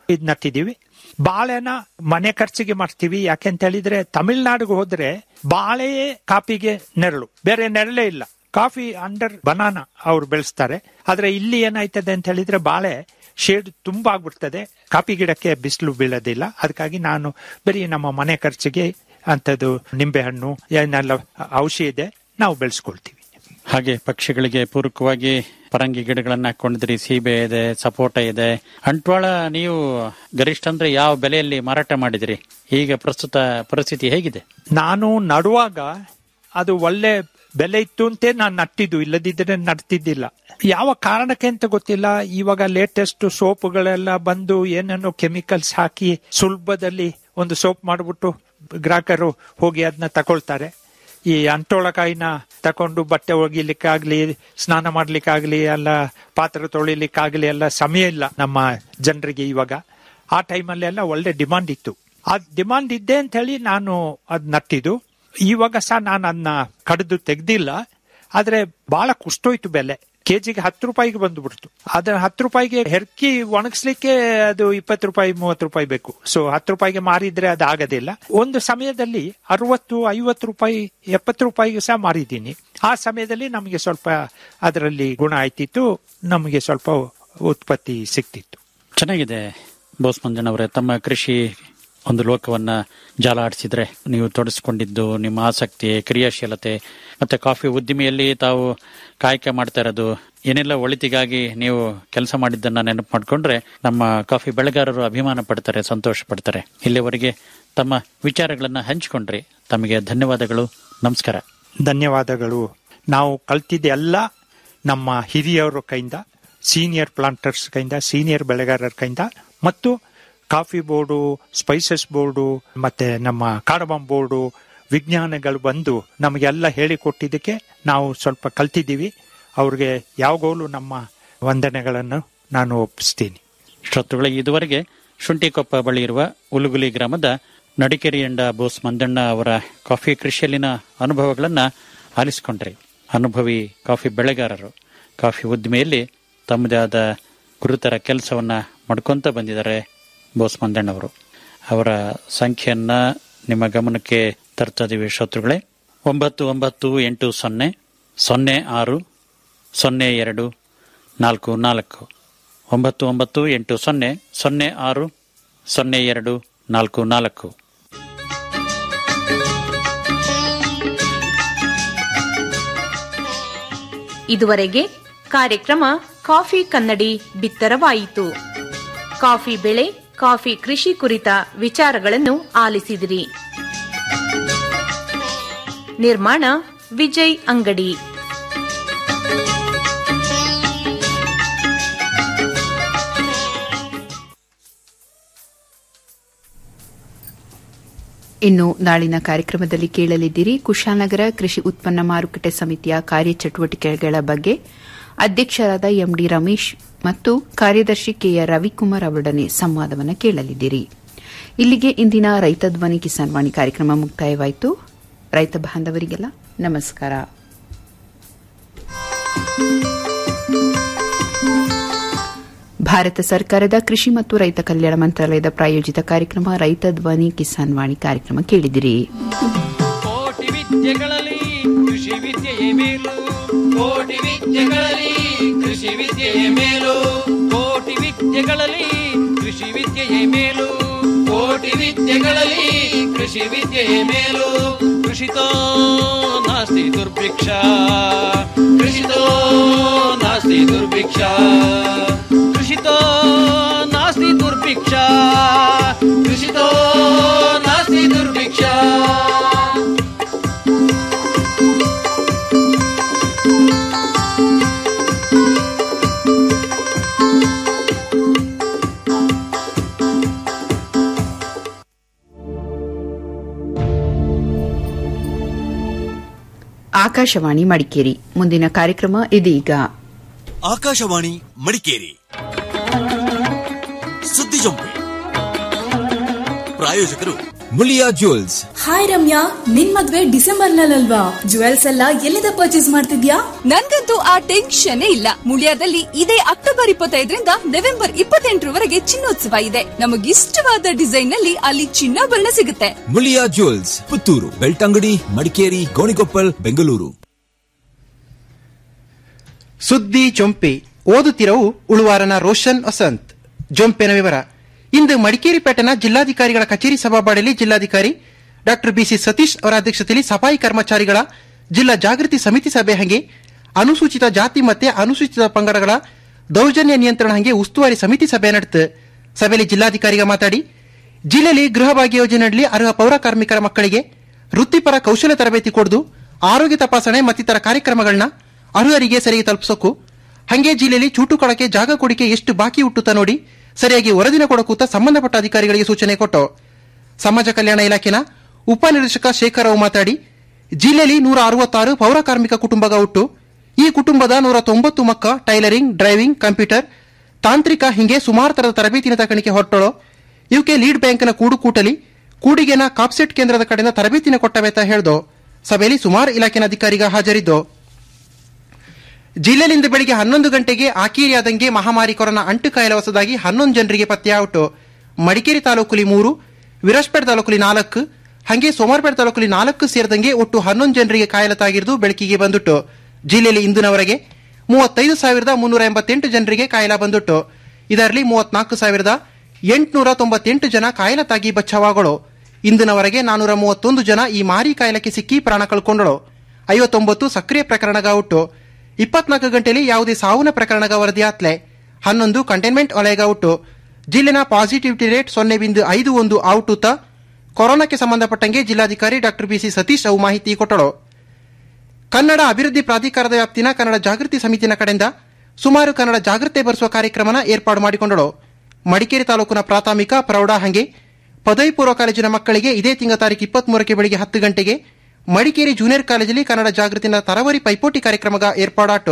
ಇದ್ ನಟ್ಟಿದೀವಿ ಬಾಳೆನ ಮನೆ ಖರ್ಚಿಗೆ ಮಾಡ್ತೀವಿ ಯಾಕೆಂತ ಹೇಳಿದ್ರೆ ತಮಿಳ್ನಾಡಿಗೆ ಹೋದ್ರೆ ಬಾಳೆಯೇ ಕಾಪಿಗೆ ನೆರಳು ಬೇರೆ ನೆರಳೇ ಇಲ್ಲ ಕಾಫಿ ಅಂಡರ್ ಬನಾನಾ ಅವ್ರು ಬೆಳೆಸ್ತಾರೆ ಆದ್ರೆ ಇಲ್ಲಿ ಏನಾಯ್ತದೆ ಅಂತ ಹೇಳಿದ್ರೆ ಬಾಳೆ ಶೇಡ್ ತುಂಬಾ ಆಗ್ಬಿಡ್ತದೆ ಕಾಫಿ ಗಿಡಕ್ಕೆ ಬಿಸಿಲು ಬೀಳೋದಿಲ್ಲ ಅದಕ್ಕಾಗಿ ನಾನು ಬರೀ ನಮ್ಮ ಮನೆ ಖರ್ಚಿಗೆ ಅಂಥದ್ದು ನಿಂಬೆಹಣ್ಣು ಏನೆಲ್ಲ ಔಷಧಿ ಇದೆ ನಾವು ಬೆಳೆಸ್ಕೊಳ್ತೀವಿ ಹಾಗೆ ಪಕ್ಷಿಗಳಿಗೆ ಪೂರಕವಾಗಿ ಪರಂಗಿ ಗಿಡಗಳನ್ನ ಹಾಕೊಂಡಿದ್ರಿ ಸೀಬೆ ಇದೆ ಸಪೋಟ ಇದೆ ಅಂಟ್ವಾಳ ನೀವು ಗರಿಷ್ಠ ಅಂದ್ರೆ ಯಾವ ಬೆಲೆಯಲ್ಲಿ ಮಾರಾಟ ಮಾಡಿದಿರಿ ಈಗ ಪ್ರಸ್ತುತ ಪರಿಸ್ಥಿತಿ ಹೇಗಿದೆ ನಾನು ನಡುವಾಗ ಅದು ಒಳ್ಳೆ ಬೆಲೆ ಇತ್ತು ಅಂತೆ ನಾನು ನಟ್ಟಿದ್ದು ಇಲ್ಲದಿದ್ದರೆ ನಡ್ತಿದ್ದಿಲ್ಲ ಯಾವ ಕಾರಣಕ್ಕೆ ಅಂತ ಗೊತ್ತಿಲ್ಲ ಇವಾಗ ಲೇಟೆಸ್ಟ್ ಸೋಪ್ಗಳೆಲ್ಲ ಬಂದು ಏನೇನೋ ಕೆಮಿಕಲ್ಸ್ ಹಾಕಿ ಸುಲಭದಲ್ಲಿ ಒಂದು ಸೋಪ್ ಮಾಡಿಬಿಟ್ಟು ಗ್ರಾಹಕರು ಹೋಗಿ ಅದನ್ನ ತಗೊಳ್ತಾರೆ ಈ ಅಂಟೋಳಕಾಯಿನ ತಕೊಂಡು ಬಟ್ಟೆ ಒಗಿಲಿಕ್ಕಾಗ್ಲಿ ಸ್ನಾನ ಮಾಡ್ಲಿಕ್ಕಾಗ್ಲಿ ಎಲ್ಲ ಪಾತ್ರೆ ತೊಳಿಲಿಕ್ಕಾಗ್ಲಿ ಎಲ್ಲ ಸಮಯ ಇಲ್ಲ ನಮ್ಮ ಜನರಿಗೆ ಇವಾಗ ಆ ಟೈಮಲ್ಲೆಲ್ಲ ಒಳ್ಳೆ ಡಿಮಾಂಡ್ ಇತ್ತು ಆ ಡಿಮಾಂಡ್ ಇದ್ದೆ ಅಂತ ಹೇಳಿ ನಾನು ಅದ್ ನಟ್ಟಿದ್ದು ಇವಾಗ ಸಹ ನಾನು ಅದನ್ನ ಕಡಿದು ತೆಗ್ದಿಲ್ಲ ಆದ್ರೆ ಬಹಳ ಕುಷ್ಟೋಯ್ತು ಬೆಲೆ ಕೆಜಿಗೆ ಹತ್ತು ರೂಪಾಯಿಗೆ ಬಂದ್ಬಿಡ್ತು ಅದ್ರ ಹತ್ತು ರೂಪಾಯಿಗೆ ಹೆರ್ಕಿ ಒಣಗಿಸ್ಲಿಕ್ಕೆ ಅದು ಇಪ್ಪತ್ತು ರೂಪಾಯಿ ಮೂವತ್ತು ರೂಪಾಯಿ ಬೇಕು ಸೊ ಹತ್ತು ರೂಪಾಯಿಗೆ ಮಾರಿದ್ರೆ ಅದು ಆಗೋದಿಲ್ಲ ಒಂದು ಸಮಯದಲ್ಲಿ ಅರವತ್ತು ಐವತ್ತು ರೂಪಾಯಿ ಎಪ್ಪತ್ತು ರೂಪಾಯಿಗೆ ಸಹ ಮಾರಿದ್ದೀನಿ ಆ ಸಮಯದಲ್ಲಿ ನಮಗೆ ಸ್ವಲ್ಪ ಅದರಲ್ಲಿ ಗುಣ ಆಯ್ತಿತ್ತು ನಮಗೆ ಸ್ವಲ್ಪ ಉತ್ಪತ್ತಿ ಸಿಕ್ತಿತ್ತು ಚೆನ್ನಾಗಿದೆ ಬೋಸ್ ಮಂಜನವರೇ ತಮ್ಮ ಕೃಷಿ ಒಂದು ಲೋಕವನ್ನ ಜಾಲ ಆಡಿಸಿದ್ರೆ ನೀವು ತೊಡಸ್ಕೊಂಡಿದ್ದು ನಿಮ್ಮ ಆಸಕ್ತಿ ಕ್ರಿಯಾಶೀಲತೆ ಮತ್ತೆ ಕಾಫಿ ಉದ್ದಿಮೆಯಲ್ಲಿ ತಾವು ಕಾಯಕ ಮಾಡ್ತಾ ಇರೋದು ಏನೆಲ್ಲ ಒಳಿತಿಗಾಗಿ ನೀವು ಕೆಲಸ ಮಾಡಿದ್ದನ್ನ ನೆನಪು ಮಾಡ್ಕೊಂಡ್ರೆ ನಮ್ಮ ಕಾಫಿ ಬೆಳೆಗಾರರು ಅಭಿಮಾನ ಪಡ್ತಾರೆ ಸಂತೋಷ ಪಡ್ತಾರೆ ಇಲ್ಲಿವರೆಗೆ ತಮ್ಮ ವಿಚಾರಗಳನ್ನ ಹಂಚಿಕೊಂಡ್ರಿ ತಮಗೆ ಧನ್ಯವಾದಗಳು ನಮಸ್ಕಾರ ಧನ್ಯವಾದಗಳು ನಾವು ಕಲ್ತಿದ್ದೆಲ್ಲ ನಮ್ಮ ಹಿರಿಯರ ಕೈಯಿಂದ ಸೀನಿಯರ್ ಪ್ಲಾಂಟರ್ಸ್ ಕೈಯಿಂದ ಸೀನಿಯರ್ ಬೆಳೆಗಾರರ ಕೈಯಿಂದ ಮತ್ತು ಕಾಫಿ ಬೋರ್ಡು ಸ್ಪೈಸಸ್ ಬೋರ್ಡು ಮತ್ತೆ ನಮ್ಮ ಕಾಡಬಂ ಬೋರ್ಡು ವಿಜ್ಞಾನಿಗಳು ಬಂದು ನಮಗೆಲ್ಲ ಹೇಳಿಕೊಟ್ಟಿದ್ದಕ್ಕೆ ನಾವು ಸ್ವಲ್ಪ ಕಲ್ತಿದ್ದೀವಿ ಅವ್ರಿಗೆ ಯಾವಾಗಲೂ ನಮ್ಮ ವಂದನೆಗಳನ್ನು ನಾನು ಒಪ್ಪಿಸ್ತೀನಿ ಶ್ರೋತೃಗಳೇ ಇದುವರೆಗೆ ಶುಂಠಿಕೊಪ್ಪ ಬಳಿ ಇರುವ ಉಲುಗುಲಿ ಗ್ರಾಮದ ನಡಿಕೆರಿಯಂಡ ಬೋಸ್ ಮಂದಣ್ಣ ಅವರ ಕಾಫಿ ಕೃಷಿಯಲ್ಲಿನ ಅನುಭವಗಳನ್ನ ಆಲಿಸಿಕೊಂಡ್ರಿ ಅನುಭವಿ ಕಾಫಿ ಬೆಳೆಗಾರರು ಕಾಫಿ ಉದ್ದಿಮೆಯಲ್ಲಿ ತಮ್ಮದೇ ಆದ ಗುರುತರ ಕೆಲಸವನ್ನ ಮಾಡ್ಕೊಂತ ಬಂದಿದ್ದಾರೆ ಬೋಸ್ ಮಂದಣ್ಣವರು ಅವರ ಸಂಖ್ಯೆಯನ್ನ ನಿಮ್ಮ ಗಮನಕ್ಕೆ ತರ್ತಾ ಇದೀವಿ ಶ್ರೋತೃಗಳೇ ಒಂಬತ್ತು ಒಂಬತ್ತು ಎಂಟು ಸೊನ್ನೆ ಸೊನ್ನೆ ಆರು ಸೊನ್ನೆ ಎರಡು ನಾಲ್ಕು ನಾಲ್ಕು ಒಂಬತ್ತು ಒಂಬತ್ತು ಎಂಟು ಸೊನ್ನೆ ಸೊನ್ನೆ ಆರು ಸೊನ್ನೆ ಎರಡು ನಾಲ್ಕು ನಾಲ್ಕು ಇದುವರೆಗೆ ಕಾರ್ಯಕ್ರಮ ಕಾಫಿ ಕನ್ನಡಿ ಬಿತ್ತರವಾಯಿತು ಕಾಫಿ ಬೆಳೆ ಕಾಫಿ ಕೃಷಿ ಕುರಿತ ವಿಚಾರಗಳನ್ನು ಆಲಿಸಿದಿರಿ ನಿರ್ಮಾಣ ವಿಜಯ್ ಅಂಗಡಿ ಇನ್ನು ನಾಳಿನ ಕಾರ್ಯಕ್ರಮದಲ್ಲಿ ಕೇಳಲಿದ್ದೀರಿ ಕುಶಾಲನಗರ ಕೃಷಿ ಉತ್ಪನ್ನ ಮಾರುಕಟ್ಟೆ ಸಮಿತಿಯ ಕಾರ್ಯಚಟುವಟಿಕೆಗಳ ಬಗ್ಗೆ ಅಧ್ಯಕ್ಷರಾದ ಎಂಡಿ ರಮೇಶ್ ಮತ್ತು ಕಾರ್ಯದರ್ಶಿ ಕೆಆರ್ ರವಿಕುಮಾರ್ ಅವರೊಡನೆ ಸಂವಾದವನ್ನು ಕೇಳಲಿದ್ದೀರಿ ಇಲ್ಲಿಗೆ ಇಂದಿನ ರೈತ ಧ್ವನಿ ಕಿಸಾನ್ ವಾಣಿ ಕಾರ್ಯಕ್ರಮ ಮುಕ್ತಾಯವಾಯಿತು ರೈತ ಬಾಂಧವರಿಗೆಲ್ಲ ನಮಸ್ಕಾರ ಭಾರತ ಸರ್ಕಾರದ ಕೃಷಿ ಮತ್ತು ರೈತ ಕಲ್ಯಾಣ ಮಂತ್ರಾಲಯದ ಪ್ರಾಯೋಜಿತ ಕಾರ್ಯಕ್ರಮ ರೈತ ಧ್ವನಿ ಕಿಸಾನ್ ವಾಣಿ ಕಾರ್ಯಕ್ರಮ ಕೇಳಿದಿರಿ ಕೋಟಿ ವಿದ್ಯೆಗಳಲ್ಲಿ ಕೃಷಿ ವಿದ್ಯೆಯೇ ಮೇಲು ಕೋಟಿ ವಿದ್ಯೆಗಳಲ್ಲಿ ಕೃಷಿ ವಿದ್ಯೆಯೇ ಮೇಲು ಕೋಟಿ ವಿದ್ಯೆಗಳಲ್ಲಿ ಕೃಷಿ ವಿದ್ಯೆಯೇ ಮೇಲು ಕೋಟಿ ವಿದ್ಯೆಗಳಲ್ಲಿ ಕೃಷಿ ವಿದ್ಯೆಯೇ ಮೇಲು ಕೃಷಿತೋ ನಾಸ್ತಿ ದುರ್ಭಿಕ್ಷ ಕೃಷಿತೋ ನಾಸ್ತಿ ದುರ್ಭಿಕ್ಷ ಕೃಷಿತೋ ನಾಸ್ತಿ ದುರ್ಭಿಕ್ಷ ಕೃಷಿತೋ ನಾಸ್ತಿ ದುರ್ಭಿಕ್ಷ ಆಕಾಶವಾಣಿ ಮಡಿಕೇರಿ ಮುಂದಿನ ಕಾರ್ಯಕ್ರಮ ಇದೀಗ ಆಕಾಶವಾಣಿ ಮಡಿಕೇರಿ ಸುದ್ದಿ ಜಂಪೆ ಪ್ರಾಯೋಜಕರು ಮುಳಿಯಾ ಜ್ಯುವೆಲ್ಸ್ ಹಾಯ್ ರಮ್ಯಾ ನಿನ್ ಮದ್ವೆ ಡಿಸೆಂಬರ್ ನಲ್ಲಲ್ವಾ ಜುವೆಲ್ಸ್ ಎಲ್ಲ ಎಲ್ಲಿಂದ ಪರ್ಚೇಸ್ ಮಾಡ್ತಿದ್ಯಾ ನನ್ಗಂತೂ ಆ ಟೆನ್ಷನ್ ಇಲ್ಲ ಮುಳಿಯಾದಲ್ಲಿ ಇದೇ ಅಕ್ಟೋಬರ್ ಇಪ್ಪತ್ತೈದರಿಂದ ನವೆಂಬರ್ ಇಪ್ಪತ್ತೆಂಟರವರೆಗೆ ಚಿನ್ನೋತ್ಸವ ಇದೆ ನಮಗಿಷ್ಟವಾದ ಡಿಸೈನ್ ನಲ್ಲಿ ಅಲ್ಲಿ ಚಿನ್ನಾಭರಣ ಸಿಗುತ್ತೆ ಮುಳಿಯಾ ಜ್ಯುವೆಲ್ಸ್ ಪುತ್ತೂರು ಬೆಳ್ತಂಗಡಿ ಮಡಿಕೇರಿ ಗೋಣಿಕೊಪ್ಪಲ್ ಬೆಂಗಳೂರು ಸುದ್ದಿ ಜೊಂಪೆ ಓದುತ್ತಿರವು ಉಳುವಾರನ ರೋಷನ್ ವಸಂತ್ ಜೊಂಪೆನ ವಿವರ ಇಂದು ಮಡಿಕೇರಿ ಪೇಟೆನ ಜಿಲ್ಲಾಧಿಕಾರಿಗಳ ಕಚೇರಿ ಸಭಾಬಾಡಲಿ ಜಿಲ್ಲಾಧಿಕಾರಿ ಡಾಕ್ಟರ್ ಬಿಸಿ ಸತೀಶ್ ಅವರ ಅಧ್ಯಕ್ಷತೆಯಲ್ಲಿ ಸಫಾಯಿ ಕರ್ಮಚಾರಿಗಳ ಜಿಲ್ಲಾ ಜಾಗೃತಿ ಸಮಿತಿ ಸಭೆ ಹಂಗೆ ಅನುಸೂಚಿತ ಜಾತಿ ಮತ್ತೆ ಅನುಸೂಚಿತ ಪಂಗಡಗಳ ದೌರ್ಜನ್ಯ ನಿಯಂತ್ರಣ ಹಂಗೆ ಉಸ್ತುವಾರಿ ಸಮಿತಿ ಸಭೆ ನಡೆತು ಸಭೆಯಲ್ಲಿ ಜಿಲ್ಲಾಧಿಕಾರಿಗ ಮಾತಾಡಿ ಜಿಲ್ಲೆಯಲ್ಲಿ ಗೃಹ ಭಾಗ್ಯ ಯೋಜನೆಯಲ್ಲಿ ಅರ್ಹ ಪೌರ ಕಾರ್ಮಿಕರ ಮಕ್ಕಳಿಗೆ ವೃತ್ತಿಪರ ಕೌಶಲ್ಯ ತರಬೇತಿ ಕೊಡದು ಆರೋಗ್ಯ ತಪಾಸಣೆ ಮತ್ತಿತರ ಕಾರ್ಯಕ್ರಮಗಳನ್ನ ಅರ್ಹರಿಗೆ ಸರಿಯಾಗಿ ತಲುಪಿಸೋಕು ಹಂಗೆ ಜಿಲ್ಲೆಯಲ್ಲಿ ಚೂಟು ಕೊಡಕ್ಕೆ ಜಾಗ ಕೊಡಿಕೆ ಎಷ್ಟು ಬಾಕಿ ಹುಟ್ಟುತ್ತಾ ನೋಡಿ ಸರಿಯಾಗಿ ವರದಿನ ಕೊಡಕೂತ ಸಂಬಂಧಪಟ್ಟ ಅಧಿಕಾರಿಗಳಿಗೆ ಸೂಚನೆ ಕೊಟ್ಟು ಸಮಾಜ ಕಲ್ಯಾಣ ಇಲಾಖೆನ ಉಪನಿರ್ದೇಶಕ ಶೇಖರ್ ರಾವ್ ಮಾತಾಡಿ ಜಿಲ್ಲೆಯಲ್ಲಿ ನೂರ ಅರವತ್ತಾರು ಪೌರ ಕಾರ್ಮಿಕ ಕುಟುಂಬಗ ಹುಟ್ಟು ಈ ಕುಟುಂಬದ ನೂರ ತೊಂಬತ್ತು ಮಕ್ಕ ಟೈಲರಿಂಗ್ ಡ್ರೈವಿಂಗ್ ಕಂಪ್ಯೂಟರ್ ತಾಂತ್ರಿಕ ಹಿಂಗೆ ಸುಮಾರು ತರದ ತರಬೇತಿನ ತಕಣಿಕೆ ಹೊರಟಳು ಇವಕ್ಕೆ ಲೀಡ್ ಬ್ಯಾಂಕ್ನ ಕೂಡು ಕೂಟಲಿ ಕೂಡಿಗೆನ ಕಾಪ್ಸೆಟ್ ಕೇಂದ್ರದ ಕಡೆಯಿಂದ ತರಬೇತಿನ ಕೊಟ್ಟವೆತ ಹೇಳ್ದು ಸಭೆಯಲ್ಲಿ ಸುಮಾರು ಇಲಾಖೆನ ಅಧಿಕಾರಿಗ ಹಾಜರಿದ್ದು ಜಿಲ್ಲೆಲಿಂದ ಬೆಳಿಗ್ಗೆ ಹನ್ನೊಂದು ಗಂಟೆಗೆ ಆಕೀರಿಯಾದಂಗೆ ಮಹಾಮಾರಿ ಕೊರೋನಾ ಅಂಟು ಕಾಯಿಲೆ ಹೊಸದಾಗಿ ಹನ್ನೊಂದು ಜನರಿಗೆ ಪತ್ತೆಯಾಯಿತು ಮಡಿಕೇರಿ ತಾಲೂಕುಲಿ ಮೂರು ವಿರಾಜ್ಪೇಟೆ ತಾಲೂಕುಲಿ ನಾಲ್ಕು ಹಂಗೆ ಸೋಮವಾರಪೇಟೆ ತಾಲೂಕುಲಿ ನಾಲ್ಕು ಸೇರಿದಂಗೆ ಒಟ್ಟು ಹನ್ನೊಂದು ಜನರಿಗೆ ಕಾಯಿಲೆ ತಾಗಿರುವುದು ಬೆಳಕಿಗೆ ಬಂದುಟ್ಟು ಜಿಲ್ಲೆಯಲ್ಲಿ ಇಂದಿನವರೆಗೆ ಮೂವತ್ತೈದು ಸಾವಿರದ ಮುನ್ನೂರ ಎಂಬತ್ತೆಂಟು ಜನರಿಗೆ ಕಾಯಿಲೆ ಬಂದುಟ್ಟು ಇದರಲ್ಲಿ ಮೂವತ್ನಾಲ್ಕು ಸಾವಿರದ ಎಂಟುನೂರ ತೊಂಬತ್ತೆಂಟು ಜನ ಕಾಯಿಲೆ ತಾಗಿ ಬಚಾವಾಗಳು ಇಂದಿನವರೆಗೆ ನಾನೂರ ಮೂವತ್ತೊಂದು ಜನ ಈ ಮಾರಿ ಕಾಯಿಲೆಗೆ ಸಿಕ್ಕಿ ಪ್ರಾಣ ಕಳ್ಕೊಂಡಳು ಐವತ್ತೊಂಬತ್ತು ಸಕ್ರಿಯ ಪ್ರಕರಣಗ ಹುಟ್ಟು ಇಪ್ಪತ್ನಾಲ್ಕು ಗಂಟೆಯಲ್ಲಿ ಯಾವುದೇ ಸಾವಿನ ಪ್ರಕರಣಗ ವರದಿಯಾತ್ಲೆ ಹನ್ನೊಂದು ಕಂಟೈನ್ಮೆಂಟ್ ವಲಯಗ ಹುಟ್ಟು ಜಿಲ್ಲೆನ ಪಾಸಿಟಿವಿಟಿ ರೇಟ್ ಸೊನ್ನೆ ಬಿಂದು ಐದು ಒಂದು ಔಟುತ ಕೊರೋನಾಕ್ಕೆ ಸಂಬಂಧಪಟ್ಟಂಗೆ ಜಿಲ್ಲಾಧಿಕಾರಿ ಡಾಕ್ಟರ್ ಬಿಸಿ ಸತೀಶ್ ಅವು ಮಾಹಿತಿ ಕೊಟ್ಟಳು ಕನ್ನಡ ಅಭಿವೃದ್ಧಿ ಪ್ರಾಧಿಕಾರದ ವ್ಯಾಪ್ತಿನ ಕನ್ನಡ ಜಾಗೃತಿ ಸಮಿತಿನ ಕಡೆಯಿಂದ ಸುಮಾರು ಕನ್ನಡ ಜಾಗೃತಿ ಬರೆಸುವ ಕಾರ್ಯಕ್ರಮನ ಏರ್ಪಾಡು ಮಾಡಿಕೊಂಡಳು ಮಡಿಕೇರಿ ತಾಲೂಕಿನ ಪ್ರಾಥಮಿಕ ಪ್ರೌಢ ಹಂಗೆ ಪದವಿ ಪೂರ್ವ ಕಾಲೇಜಿನ ಮಕ್ಕಳಿಗೆ ಇದೇ ತಿಂಗಳ ತಾರೀಕು ಇಪ್ಪತ್ಮೂರಕ್ಕೆ ಬೆಳಿಗ್ಗೆ ಹತ್ತು ಗಂಟೆಗೆ ಮಡಿಕೇರಿ ಜೂನಿಯರ್ ಕಾಲೇಜಲ್ಲಿ ಕನ್ನಡ ಜಾಗೃತಿನ ತರವರಿ ಪೈಪೋಟಿ ಕಾರ್ಯಕ್ರಮಗ ಏರ್ಪಾಡಾಟು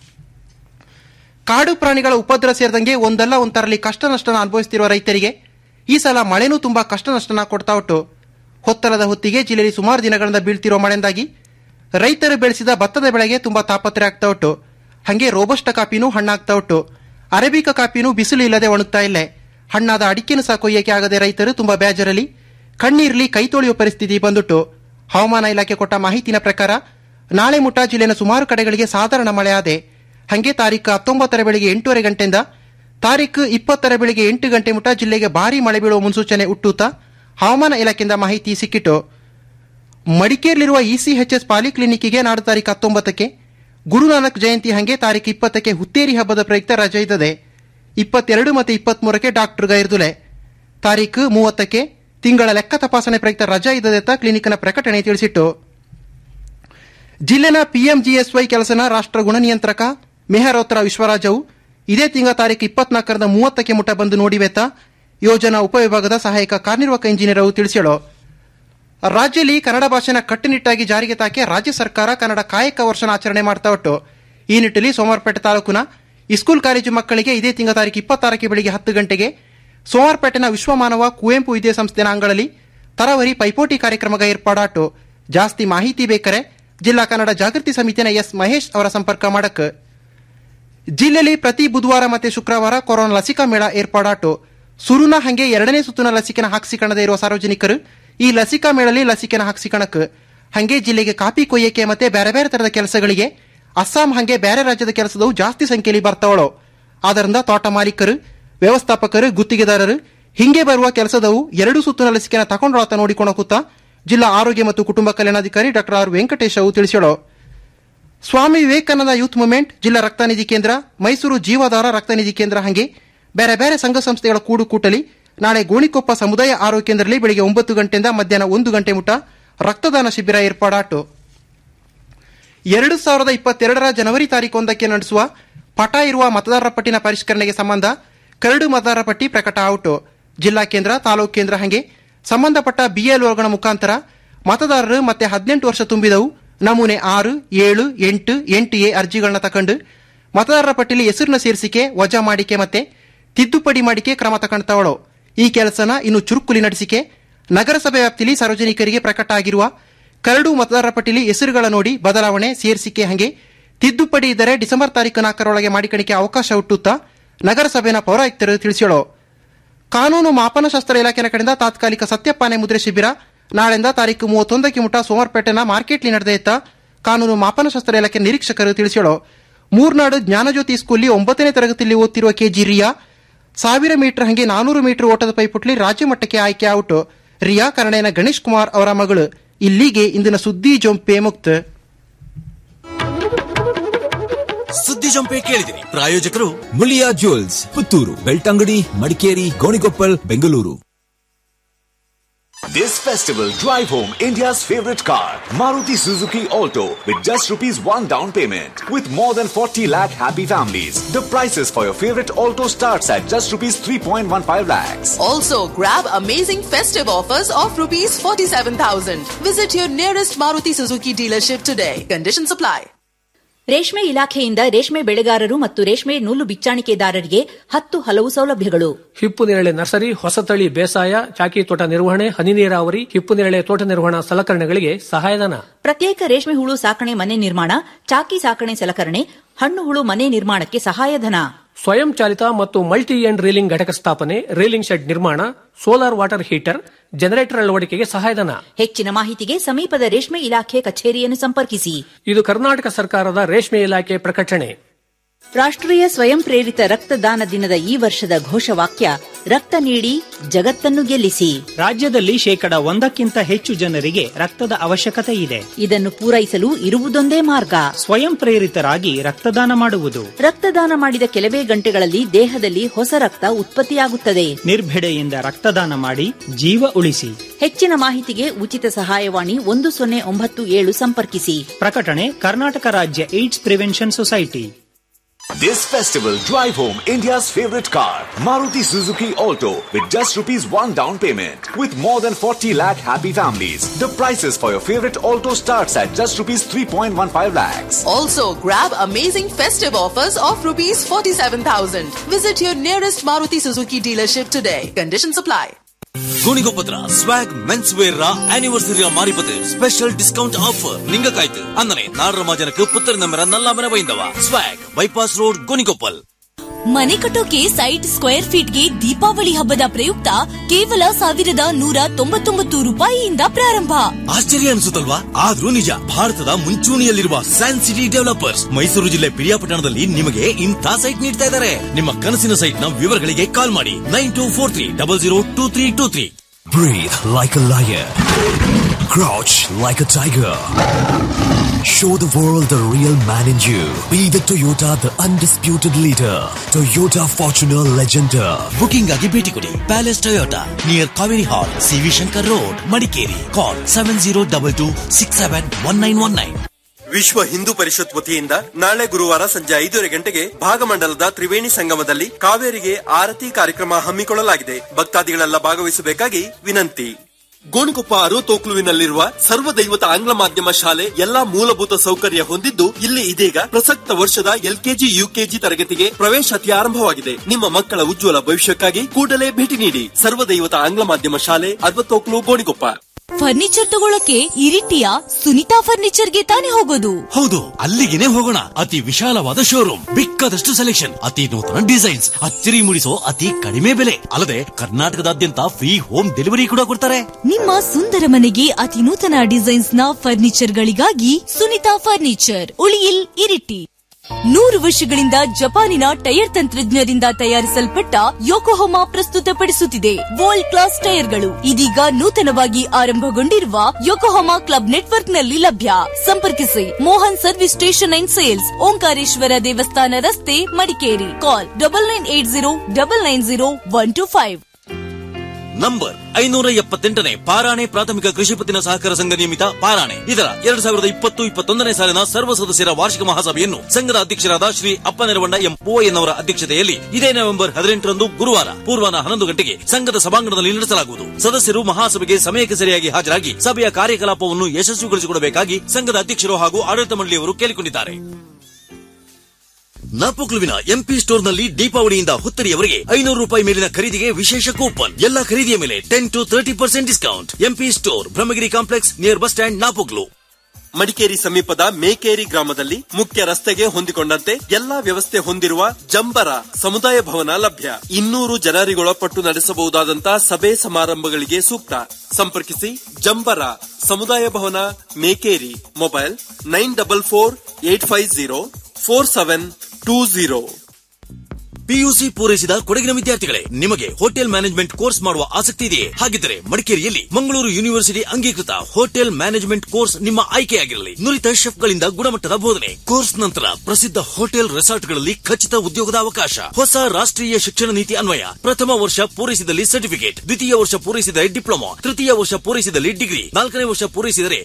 ಕಾಡು ಪ್ರಾಣಿಗಳ ಉಪದ್ರ ಸೇರಿದಂಗೆ ಒಂದಲ್ಲ ಒಂದರಲ್ಲಿ ಕಷ್ಟ ನಷ್ಟನ ಅನುಭವಿಸುತ್ತಿರುವ ರೈತರಿಗೆ ಈ ಸಲ ಮಳೆನೂ ತುಂಬಾ ಕಷ್ಟ ನಷ್ಟನ ಕೊಡ್ತಾ ಉಂಟು ಹೊತ್ತಲದ ಹೊತ್ತಿಗೆ ಜಿಲ್ಲೆಯಲ್ಲಿ ಸುಮಾರು ದಿನಗಳಿಂದ ಬೀಳ್ತಿರೋ ಮಳೆಯಿಂದಾಗಿ ರೈತರು ಬೆಳೆಸಿದ ಭತ್ತದ ಬೆಳೆಗೆ ತುಂಬಾ ತಾಪತ್ರೆ ಆಗ್ತಾ ಉಂಟು ಹಂಗೆ ರೋಬಸ್ಟ ಕಾಪಿನೂ ಹಣ್ಣಾಗ್ತಾ ಉಂಟು ಅರೇಬಿಕ ಕಾಪಿನೂ ಬಿಸಿಲು ಇಲ್ಲದೆ ಒಣಗ್ತಾ ಇಲ್ಲ ಹಣ್ಣಾದ ಅಡಿಕೆನು ಸಹ ಕೊಯ್ಯಕ್ಕೆ ಆಗದೆ ರೈತರು ತುಂಬಾ ಬೇಜರಲ್ಲಿ ಕಣ್ಣೀರ್ಲಿ ಕೈ ತೊಳೆಯುವ ಪರಿಸ್ಥಿತಿ ಬಂದುಟ್ಟು ಹವಾಮಾನ ಇಲಾಖೆ ಕೊಟ್ಟ ಮಾಹಿತಿನ ಪ್ರಕಾರ ನಾಳೆ ಮುಟ ಜಿಲ್ಲೆನ ಸುಮಾರು ಕಡೆಗಳಿಗೆ ಸಾಧಾರಣ ಮಳೆ ಆದೆ ಹಂಗೆ ತಾರೀಕು ಹತ್ತೊಂಬತ್ತರ ಬೆಳಿಗ್ಗೆ ಎಂಟೂವರೆ ಗಂಟೆಯಿಂದ ತಾರೀಕು ಇಪ್ಪತ್ತರ ಬೆಳಿಗ್ಗೆ ಎಂಟು ಗಂಟೆ ಮುಟ ಜಿಲ್ಲೆಗೆ ಭಾರೀ ಮಳೆ ಬೀಳುವ ಮುನ್ಸೂಚನೆ ಹುಟ್ಟುತ್ತ ಹವಾಮಾನ ಇಲಾಖೆಯಿಂದ ಮಾಹಿತಿ ಸಿಕ್ಕಿತು ಮಡಿಕೇರಿಲಿರುವ ಇಸಿಎಚ್ಎಸ್ ಪಾಲಿಕ್ಲಿನಿಕ್ಗೆ ನಾಡು ತಾರೀಕು ಹತ್ತೊಂಬತ್ತಕ್ಕೆ ಗುರುನಾನಕ್ ಜಯಂತಿ ಹಂಗೆ ತಾರೀಕು ಇಪ್ಪತ್ತಕ್ಕೆ ಹುತ್ತೇರಿ ಹಬ್ಬದ ಪ್ರಯುಕ್ತ ರಜೆ ಇದ್ದದೆ ಇಪ್ಪತ್ತೆರಡು ಮತ್ತು ಇಪ್ಪತ್ಮೂರಕ್ಕೆ ಡಾಕ್ಟರ್ ಗೈರ್ದುಲೆ ತಾರೀಕು ಮೂವತ್ತಕ್ಕೆ ತಿಂಗಳ ಲೆಕ್ಕ ತಪಾಸಣೆ ಪ್ರಯುಕ್ತ ರಜಾ ಇದ್ದದೆ ಅಂತ ಕ್ಲಿನಿಕ್ನ ಪ್ರಕಟಣೆ ತಿಳಿಸಿಟ್ಟು ಜಿಲ್ಲೆನ ಪಿಎಂಜಿಎಸ್ವೈ ಕೆಲಸನ ರಾಷ್ಟ್ರ ಗುಣನಿಯಂತ್ರಕ ಮೆಹರೋತ್ರ ವಿಶ್ವರಾಜವು ಇದೇ ತಿಂಗಳ ತಾರೀಕು ಇಪ್ಪತ್ನಾಲ್ಕರಿಂದ ಮೂವತ್ತಕ್ಕೆ ಮುಟ ಬಂದು ನೋಡಿವೆತ ಯೋಜನಾ ಉಪವಿಭಾಗದ ಸಹಾಯಕ ಕಾರ್ಯನಿರ್ವಾಹಕ ಇಂಜಿನಿಯರ್ ಅವು ತಿಳಿಸ್ಯಾಳು ರಾಜ್ಯದಲ್ಲಿ ಕನ್ನಡ ಭಾಷೆನ ಕಟ್ಟುನಿಟ್ಟಾಗಿ ಜಾರಿಗೆ ತಾಕೆ ರಾಜ್ಯ ಸರ್ಕಾರ ಕನ್ನಡ ಕಾಯಕ ವರ್ಷನ ಆಚರಣೆ ಮಾಡ್ತಾ ಉಂಟು ಈ ನಿಟ್ಟಿನಲ್ಲಿ ಸೋಮವಾರಪೇಟೆ ತಾಲೂಕಿನ ಇಸ್ಕೂಲ್ ಕಾಲೇಜು ಮಕ್ಕಳಿಗೆ ಇದೇ ತಿಂಗಳ ತಾರೀಕು ಇಪ್ಪತ್ತಾರಕ್ಕೆ ಬೆಳಿಗ್ಗೆ ಹತ್ತು ಗಂಟೆಗೆ ಸೋಮವಾರಪೇಟೆನ ವಿಶ್ವಮಾನವ ಕುವೆಂಪು ವಿದ್ಯಾಸಂಸ್ಥೆನ ಅಂಗಳಲ್ಲಿ ತರವರಿ ಪೈಪೋಟಿ ಕಾರ್ಯಕ್ರಮಗ ಏರ್ಪಾಡಾಟು ಜಾಸ್ತಿ ಮಾಹಿತಿ ಬೇಕಾರೆ ಜಿಲ್ಲಾ ಕನ್ನಡ ಜಾಗೃತಿ ಸಮಿತಿನ ಎಸ್ ಮಹೇಶ್ ಅವರ ಸಂಪರ್ಕ ಮಾಡಕ್ ಜಿಲ್ಲೆಯಲ್ಲಿ ಪ್ರತಿ ಬುಧವಾರ ಮತ್ತೆ ಶುಕ್ರವಾರ ಕೊರೋನಾ ಲಸಿಕಾ ಮೇಳ ಏರ್ಪಾಡಾಟು ಸುರುನ ಹಂಗೆ ಎರಡನೇ ಸುತ್ತಿನ ಲಸಿಕೆನ ಹಾಕಿಸಿಕೊಳ್ಳದೆ ಇರುವ ಸಾರ್ವಜನಿಕರು ಈ ಲಸಿಕಾ ಮೇಳಲ್ಲಿ ಲಸಿಕೆನ ಹಾಕಿಸಿಕೊಳ್ಳಕ್ ಹಂಗೆ ಜಿಲ್ಲೆಗೆ ಕಾಪಿ ಕೊಯ್ಯಕ್ಕೆ ಮತ್ತೆ ಬೇರೆ ಬೇರೆ ತರದ ಕೆಲಸಗಳಿಗೆ ಅಸ್ಸಾಂ ಹಂಗೆ ಬೇರೆ ರಾಜ್ಯದ ಕೆಲಸದವು ಜಾಸ್ತಿ ಸಂಖ್ಯೆಯಲ್ಲಿ ಬರ್ತಾವಳು ಆದ್ದರಿಂದ ತೋಟ ಮಾಲೀಕರು ವ್ಯವಸ್ಥಾಪಕರು ಗುತ್ತಿಗೆದಾರರು ಹಿಂಗೆ ಬರುವ ಕೆಲಸದವು ಎರಡು ಸುತ್ತಿನ ಲಸಿಕೆನ ತಗೊಂಡೊಳತ ನೋಡಿಕೊಳ್ಳಕುತ್ತ ಜಿಲ್ಲಾ ಆರೋಗ್ಯ ಮತ್ತು ಕುಟುಂಬ ಕಲ್ಯಾಣಾಧಿಕಾರಿ ಡಾಕ್ಟರ್ ಆರ್ ವೆಂಕಟೇಶ್ ಅವು ತಿಳಿಸ್ಯಾಳು ಸ್ವಾಮಿ ವಿವೇಕಾನಂದ ಯೂತ್ ಮೂವ್ಮೆಂಟ್ ಜಿಲ್ಲಾ ರಕ್ತನಿಧಿ ಕೇಂದ್ರ ಮೈಸೂರು ಜೀವಾಧಾರ ರಕ್ತನಿಧಿ ಕೇಂದ್ರ ಹಂಗೆ ಬೇರೆ ಬೇರೆ ಸಂಘ ಸಂಸ್ಥೆಗಳ ಕೂಡು ಕೂಟಲಿ ನಾಳೆ ಗೋಣಿಕೊಪ್ಪ ಸಮುದಾಯ ಆರೋಗ್ಯ ಕೇಂದ್ರದಲ್ಲಿ ಬೆಳಿಗ್ಗೆ ಒಂಬತ್ತು ಗಂಟೆಯಿಂದ ಮಧ್ಯಾಹ್ನ ಒಂದು ಗಂಟೆ ಮುಟ ರಕ್ತದಾನ ಶಿಬಿರ ಏರ್ಪಾಡಾಟು ಎರಡು ಸಾವಿರದ ಇಪ್ಪತ್ತೆರಡರ ಜನವರಿ ತಾರೀಕು ಒಂದಕ್ಕೆ ನಡೆಸುವ ಪಟ ಇರುವ ಮತದಾರರ ಪಟ್ಟಿನ ಪರಿಷ್ಕರಣೆಗೆ ಸಂಬಂಧ ಕರಡು ಮತದಾರರ ಪಟ್ಟಿ ಪ್ರಕಟ ಔಟು ಜಿಲ್ಲಾ ಕೇಂದ್ರ ತಾಲೂಕು ಕೇಂದ್ರ ಹಂಗೆ ಸಂಬಂಧಪಟ್ಟ ಬಿಎಲ್ಒಗಳ ಮುಖಾಂತರ ಮತದಾರರು ಮತ್ತೆ ಹದಿನೆಂಟು ವರ್ಷ ತುಂಬಿದವು ನಮೂನೆ ಆರು ಏಳು ಎಂಟು ಎಂಟು ಎ ಅರ್ಜಿಗಳನ್ನ ತಕೊಂಡು ಮತದಾರರ ಪಟ್ಟಿಲಿ ಹೆಸರಿನ ಸೇರಿಸಿಕೆ ವಜಾ ಮಾಡಿಕೆ ಮತ್ತೆ ತಿದ್ದುಪಡಿ ಮಾಡಿಕೆ ಕ್ರಮ ತಗೊಂಡ್ತಾವಳು ಈ ಕೆಲಸನ ಇನ್ನು ಚುರುಕುಲಿ ನಡೆಸಿಕೆ ನಗರಸಭೆ ವ್ಯಾಪ್ತಿಯಲ್ಲಿ ಸಾರ್ವಜನಿಕರಿಗೆ ಪ್ರಕಟ ಆಗಿರುವ ಕರಡು ಮತದಾರರ ಪಟ್ಟಿಲಿ ಹೆಸರುಗಳ ನೋಡಿ ಬದಲಾವಣೆ ಸೇರಿಸಿಕೆ ಹಂಗೆ ತಿದ್ದುಪಡಿ ಇದ್ದರೆ ಡಿಸೆಂಬರ್ ತಾರೀಕು ನಾಲ್ಕರೊಳಗೆ ಮಾಡಿಕಣಿಕೆ ಅವಕಾಶ ಹುಟ್ಟುತ್ತಾ ನಗರಸಭೆನ ಪೌರಾಯುಕ್ತರು ತಿಳಿಸ್ಯಾಳು ಕಾನೂನು ಮಾಪನಶಾಸ್ತ್ರ ಇಲಾಖೆನ ಕಡೆಯಿಂದ ತಾತ್ಕಾಲಿಕ ಸತ್ಯಪಾನೆ ಮುದ್ರೆ ಶಿಬಿರ ನಾಳೆಯಿಂದ ತಾರೀಕು ಮೂವತ್ತೊಂದಕ್ಕೆ ಮುಟ ಸೋಮವಾರಪೇಟೆನ ಮಾರ್ಕೆಟ್ಲಿ ನಡೆದೈತ ಕಾನೂನು ಮಾಪನಶಾಸ್ತ್ರ ಇಲಾಖೆ ನಿರೀಕ್ಷಕರು ತಿಳಿಸ್ಯಾಳು ಮೂರ್ನಾಡು ಜ್ಞಾನಜ್ಯೋತಿ ಸ್ಕೂಲಿ ಒಂಬತ್ತನೇ ತರಗತಿಯಲ್ಲಿ ಓದ್ತಿರುವ ಕೆಜಿ ರಿಯಾ ಸಾವಿರ ಮೀಟರ್ ಹಂಗೆ ನಾನೂರು ಮೀಟರ್ ಓಟದ ಪೈಪುಟ್ಲಿ ರಾಜ್ಯ ಮಟ್ಟಕ್ಕೆ ಆಯ್ಕೆ ಔಟ್ ರಿಯಾ ಕನ್ನಡನ ಗಣೇಶ್ ಕುಮಾರ್ ಅವರ ಮಗಳು ಇಲ್ಲಿಗೆ ಇಂದಿನ ಸುದ್ದಿ ಜೊಂಪೆ ಮುಕ್ತ ಸುದ್ದಿ ಜಂಪೆ ಕೇಳಿದಿರಿ ಪ್ರಾಯೋಜಕರು Muliya jewels Puttur Belthangady Madikeri Gonikoppal Bengaluru This festival, drive home India's favorite car, Maruti Suzuki Alto, with just rupees 1 down payment. With more than 40 lakh happy families, the prices for your favorite Alto starts at just rupees 3.15 lakhs. Also, grab amazing festive offers of rupees 47,000. Visit your nearest Maruti Suzuki dealership today. Conditions apply. ರೇಷ್ಮೆ ಇಲಾಖೆಯಿಂದ ರೇಷ್ಮೆ ಬೆಳೆಗಾರರು ಮತ್ತು ರೇಷ್ಮೆ ನೂಲು ಬಿಚ್ಚಾಣಿಕೆದಾರರಿಗೆ ಹತ್ತು ಹಲವು ಸೌಲಭ್ಯಗಳು ಹಿಪ್ಪು ನೇರಳೆ ನರ್ಸರಿ ಹೊಸತಳಿ ಬೇಸಾಯ ಚಾಕಿ ತೋಟ ನಿರ್ವಹಣೆ ಹನಿ ನೀರಾವರಿ ಹಿಪ್ಪು ನೇರಳೆ ತೋಟ ನಿರ್ವಹಣಾ ಸಲಕರಣೆಗಳಿಗೆ ಸಹಾಯಧನ ಪ್ರತ್ಯೇಕ ರೇಷ್ಮೆ ಹುಳು ಸಾಕಣೆ ಮನೆ ನಿರ್ಮಾಣ ಚಾಕಿ ಸಾಕಣೆ ಸಲಕರಣೆ ಹಣ್ಣು ಹುಳು ಮನೆ ನಿರ್ಮಾಣಕ್ಕೆ ಸಹಾಯಧನ ಸ್ವಯಂ ಚಾಲಿತ ಮತ್ತು ಮಲ್ಟಿ ಎಂಡ್ ರೀಲಿಂಗ್ ಘಟಕ ಸ್ಥಾಪನೆ ರೀಲಿಂಗ್ ಶೆಡ್ ನಿರ್ಮಾಣ ಸೋಲಾರ್ ವಾಟರ್ ಹೀಟರ್ ಜನರೇಟರ್ ಅಳವಡಿಕೆಗೆ ಸಹಾಯಧನ ಹೆಚ್ಚಿನ ಮಾಹಿತಿಗೆ ಸಮೀಪದ ರೇಷ್ಮೆ ಇಲಾಖೆ ಕಚೇರಿಯನ್ನು ಸಂಪರ್ಕಿಸಿ ಇದು ಕರ್ನಾಟಕ ಸರ್ಕಾರದ ರೇಷ್ಮೆ ಇಲಾಖೆ ಪ್ರಕಟಣೆ ರಾಷ್ಟ್ರೀಯ ಸ್ವಯಂ ಪ್ರೇರಿತ ರಕ್ತದಾನ ದಿನದ ಈ ವರ್ಷದ ಘೋಷವಾಕ್ಯ ರಕ್ತ ನೀಡಿ ಜಗತ್ತನ್ನು ಗೆಲ್ಲಿಸಿ ರಾಜ್ಯದಲ್ಲಿ ಶೇಕಡ ಒಂದಕ್ಕಿಂತ ಹೆಚ್ಚು ಜನರಿಗೆ ರಕ್ತದ ಅವಶ್ಯಕತೆ ಇದೆ ಇದನ್ನು ಪೂರೈಸಲು ಇರುವುದೊಂದೇ ಮಾರ್ಗ ಸ್ವಯಂ ಪ್ರೇರಿತರಾಗಿ ರಕ್ತದಾನ ಮಾಡುವುದು ರಕ್ತದಾನ ಮಾಡಿದ ಕೆಲವೇ ಗಂಟೆಗಳಲ್ಲಿ ದೇಹದಲ್ಲಿ ಹೊಸ ರಕ್ತ ಉತ್ಪತ್ತಿಯಾಗುತ್ತದೆ ನಿರ್ಭಿಡೆಯಿಂದ ರಕ್ತದಾನ ಮಾಡಿ ಜೀವ ಉಳಿಸಿ ಹೆಚ್ಚಿನ ಮಾಹಿತಿಗೆ ಉಚಿತ ಸಹಾಯವಾಣಿ ಒಂದು ಸೊನ್ನೆ ಒಂಬತ್ತು ಏಳು ಸಂಪರ್ಕಿಸಿ ಪ್ರಕಟಣೆ ಕರ್ನಾಟಕ ರಾಜ್ಯ AIDS prevention society This festival, drive home India's favorite car, Maruti Suzuki Alto, with just rupees 1 down payment. With more than 40 lakh happy families, the prices for your favorite Alto starts at just rupees 3.15 lakhs. Also, grab amazing festive offers of rupees 47,000. Visit your nearest Maruti Suzuki dealership today. Conditions apply. ഗുണികൊപ്പത്ര swag men's wear anniversary മാറിപ്പത് special discount offer ನಿಂಗಕಾಯ್ತು ಅಂದರೆ ನಾಡರ ಮಾಜನಕ್ಕೆ ಪುತ್ತರಿ ನಂಬರ ನಲ್ಲಾಮನ ಬೈಂದವ ಸ್ವಾಗ್ ಬೈಪಾಸ್ ರೋಡ್ ಗುಣಿಕೊಪ್ಪಲ್ ಮನೆ ಕಟ್ಟೋಕೆ ಸೈಟ್ ಸ್ಕ್ವೇರ್ ಫೀಟ್ಗೆ ದೀಪಾವಳಿ ಹಬ್ಬದ ಪ್ರಯುಕ್ತ ಕೇವಲ ಸಾವಿರದ ನೂರ ತೊಂಬತ್ತೊಂಬತ್ತು ರೂಪಾಯಿಯಿಂದ ಪ್ರಾರಂಭ ಆಶ್ಚರ್ಯ ಅನಿಸುತ್ತಲ್ವಾ ಆದ್ರೂ ನಿಜ ಭಾರತದ ಮುಂಚೂಣಿಯಲ್ಲಿರುವ ಸೈನ್ಸ್ ಸಿಟಿ ಡೆವಲಪರ್ಸ್ ಮೈಸೂರು ಜಿಲ್ಲೆ ಪಿರಿಯಾಪಟ್ಟಣದಲ್ಲಿ ನಿಮಗೆ ಇಂಥ ಸೈಟ್ ನೀಡ್ತಾ ಇದ್ದಾರೆ ನಿಮ್ಮ ಕನಸಿನ ಸೈಟ್ ನ ವಿವರಗಳಿಗೆ ಕಾಲ್ ಮಾಡಿ nine two four three double zero two three two three Breathe like a lion. Crouch like a tiger. Show the world the real man in you. Be the Toyota, the undisputed leader. Toyota Fortuner Legender. Booking ಆಗಿ ಭೇಟಿ ಕೊಡಿ palace Toyota near Kaveri hall CV Shankar road Madikeri call seven zero double two six seven one nine one nine Vishwa Hindu ಪರಿಷತ್ ವತಿಯಿಂದ ನಾಳೆ ಗುರುವಾರ ಸಂಜೆ ಐದೂವರೆ ಗಂಟೆಗೆ ಭಾಗಮಂಡಲದ ತ್ರಿವೇಣಿ ಸಂಗಮದಲ್ಲಿ ಕಾವೇರಿಗೆ ಆರತಿ ಕಾರ್ಯಕ್ರಮ ಹಮ್ಮಿಕೊಳ್ಳಲಾಗಿದೆ ಭಕ್ತಾದಿಗಳೆಲ್ಲ ಭಾಗವಹಿಸಬೇಕಾಗಿ ವಿನಂತಿ ಗೋಣಿಕೊಪ್ಪ ಅರುವತೋಕ್ಲುವಿನಲ್ಲಿರುವ ಸರ್ವದೈವತ ಆಂಗ್ಲ ಮಾಧ್ಯಮ ಶಾಲೆ ಎಲ್ಲಾ ಮೂಲಭೂತ ಸೌಕರ್ಯ ಹೊಂದಿದ್ದು ಇಲ್ಲಿ ಇದೀಗ ಪ್ರಸಕ್ತ ವರ್ಷದ ಎಲ್ಕೆಜಿ ಯುಕೆಜಿ ತರಗತಿಗೆ ಪ್ರವೇಶಾತಿ ಆರಂಭವಾಗಿದೆ ನಿಮ್ಮ ಮಕ್ಕಳ ಉಜ್ವಲ ಭವಿಷ್ಯಕ್ಕಾಗಿ ಕೂಡಲೇ ಭೇಟಿ ನೀಡಿ ಸರ್ವದೈವತ ಆಂಗ್ಲ ಮಾಧ್ಯಮ ಶಾಲೆ ಅರ್ವತೋಕ್ಲು ಗೋಣಿಕೊಪ್ಪ ಫರ್ನಿಚರ್ ತಗೊಳಕ್ಕೆ ಇರಿಟಿಯ ಸುನಿತಾ ಫರ್ನಿಚರ್ಗೆ ತಾನೇ ಹೋಗೋದು ಹೌದು ಅಲ್ಲಿಗೆನೆ ಹೋಗೋಣ ಅತಿ ವಿಶಾಲವಾದ ಶೋರೂಮ್ ಬೇಕಾದಷ್ಟು ಸೆಲೆಕ್ಷನ್ ಅತಿ ನೂತನ ಡಿಸೈನ್ಸ್ ಅಚ್ಚರಿ ಮೂಡಿಸೋ ಅತಿ ಕಡಿಮೆ ಬೆಲೆ ಅಲ್ಲದೆ ಕರ್ನಾಟಕದಾದ್ಯಂತ ಫ್ರೀ ಹೋಮ್ ಡೆಲಿವರಿ ಕೂಡ ಕೊಡ್ತಾರೆ ನಿಮ್ಮ ಸುಂದರ ಮನೆಗೆ ಅತಿ ನೂತನ ಡಿಸೈನ್ಸ್ ನ ಫರ್ನಿಚರ್ ಗಳಿಗಾಗಿ ಸುನಿತಾ ಫರ್ನಿಚರ್ ಉಳಿಯಿಲ್ ಇರಿಟಿ ನೂರು ವರ್ಷಗಳಿಂದ ಜಪಾನಿನ ಟೈರ್ ತಂತ್ರಜ್ಞರಿಂದ ತಯಾರಿಸಲ್ಪಟ್ಟ ಯೋಕೋಹೊಮಾ ಪ್ರಸ್ತುತಪಡಿಸುತ್ತಿದೆ ವರ್ಲ್ಡ್ ಕ್ಲಾಸ್ ಟೈರ್ಗಳು ಇದೀಗ ನೂತನವಾಗಿ ಆರಂಭಗೊಂಡಿರುವ ಯೋಕೋಹೊಮಾ ಕ್ಲಬ್ ನೆಟ್ವರ್ಕ್ನಲ್ಲಿ ಲಭ್ಯ ಸಂಪರ್ಕಿಸಿ Mohan service station and sales Omkareshwara ದೇವಸ್ಥಾನ ರಸ್ತೆ Madikeri call double nine eight zero double nine zero one two five number ಐನೂರ ಎಪ್ಪತ್ತೆಂಟನೇ ಪಾರಾಣೆ ಪ್ರಾಥಮಿಕ ಕೃಷಿ ಪತ್ತಿನ ಸಹಕಾರ ಸಂಘ ನಿಯಮಿತ ಪಾರಾಣೆ ಇದರ ಎರಡ್ ಸಾವಿರದ ಇಪ್ಪತ್ತು ಇಪ್ಪತ್ತೊಂದನೇ ಸಾಲಿನ ಸರ್ವ ಸದಸ್ಯರ ವಾರ್ಷಿಕ ಮಹಾಸಭೆಯನ್ನು ಸಂಘದ ಅಧ್ಯಕ್ಷರಾದ ಶ್ರೀ ಅಪ್ಪ ನೆರವಂಡ ಎಂ ಅವರ ಅಧ್ಯಕ್ಷತೆಯಲ್ಲಿ ಇದೇ ನವೆಂಬರ್ ಹದಿನೆಂಟರಂದು ಗುರುವಾರ ಪೂರ್ವಾನ ಹನ್ನೊಂದು ಗಂಟೆಗೆ ಸಂಘದ ಸಭಾಂಗಣದಲ್ಲಿ ನಡೆಸಲಾಗುವುದು ಸದಸ್ಯರು ಮಹಾಸಭೆಗೆ ಸಮಯಕ್ಕೆ ಸರಿಯಾಗಿ ಹಾಜರಾಗಿ ಸಭೆಯ ಕಾರ್ಯಕಲಾಪವನ್ನು ಯಶಸ್ವಿಗೊಳಿಸಿಕೊಡಬೇಕಾಗಿ ಸಂಘದ ಅಧ್ಯಕ್ಷರು ಹಾಗೂ ಆಡಳಿತ ಮಂಡಳಿಯವರು ಕೇಳಿಕೊಂಡಿದ್ದಾರೆ ನಾಪೋಕ್ಲುವಿನ ಎಂಪಿ ಸ್ಟೋರ್ನಲ್ಲಿ ದೀಪಾವಳಿಯಿಂದ ಹುತ್ತರಿಯವರೆಗೆ ಐನೂರು ರೂಪಾಯಿ ಮೇಲಿನ ಖರೀದಿಗೆ ವಿಶೇಷ ಕೂಪನ್ ಎಲ್ಲ ಖರೀದಿಯ ಮೇಲೆ ten to thirty percent discount MP store Brahmagiri complex near bus stand Napoklu Madikeri ಸಮೀಪದ ಮೇಕೇರಿ ಗ್ರಾಮದಲ್ಲಿ ಮುಖ್ಯ ರಸ್ತೆಗೆ ಹೊಂದಿಕೊಂಡಂತೆ ಎಲ್ಲಾ ವ್ಯವಸ್ಥೆ ಹೊಂದಿರುವ ಜಂಬರ ಸಮುದಾಯ ಭವನ ಲಭ್ಯ ಇನ್ನೂರು ಜನರಿಗೊಳಪಟ್ಟು ನಡೆಸಬಹುದಾದಂತಹ ಸಭೆ ಸಮಾರಂಭಗಳಿಗೆ ಸೂಕ್ತ ಸಂಪರ್ಕಿಸಿ ಜಂಬರ ಸಮುದಾಯ ಭವನ Mekeri mobile nine double four eight five zero four seven two zero PUC ಪೂರೈಸಿದ ಕೊಡಗಿನ ವಿದ್ಯಾರ್ಥಿಗಳೇ ನಿಮಗೆ ಹೋಟೆಲ್ ಮ್ಯಾನೇಜ್ಮೆಂಟ್ ಕೋರ್ಸ್ ಮಾಡುವ ಆಸಕ್ತಿ ಇದೆಯೇ ಹಾಗಿದ್ದರೆ ಮಡಿಕೇರಿಯಲ್ಲಿ ಮಂಗಳೂರು ಯೂನಿವರ್ಸಿಟಿ ಅಂಗೀಕೃತ ಹೋಟೆಲ್ ಮ್ಯಾನೇಜ್ಮೆಂಟ್ ಕೋರ್ಸ್ ನಿಮ್ಮ ಆಯ್ಕೆಯಾಗಿರಲಿ ನುರಿತ ಶೆಫ್ಗಳಿಂದ ಗುಣಮಟ್ಟದ ಬೋಧನೆ ಕೋರ್ಸ್ ನಂತರ ಪ್ರಸಿದ್ಧ ಹೋಟೆಲ್ ರೆಸಾರ್ಟ್ಗಳಲ್ಲಿ ಖಚಿತ ಉದ್ಯೋಗದ ಅವಕಾಶ ಹೊಸ ರಾಷ್ಟ್ರೀಯ ಶಿಕ್ಷಣ ನೀತಿ ಅನ್ವಯ ಪ್ರಥಮ ವರ್ಷ ಪೂರೈಸಿದಲ್ಲಿ ಸರ್ಟಿಫಿಕೇಟ್ ದ್ವಿತೀಯ ವರ್ಷ ಪೂರೈಸಿದರೆ ಡಿಪ್ಲೊಮಾ ತೃತೀಯ ವರ್ಷ ಪೂರೈಸಿದಲ್ಲಿ ಡಿಗ್ರಿ ನಾಲ್ಕನೇ ವರ್ಷ ಪೂರೈಸಿದರೆ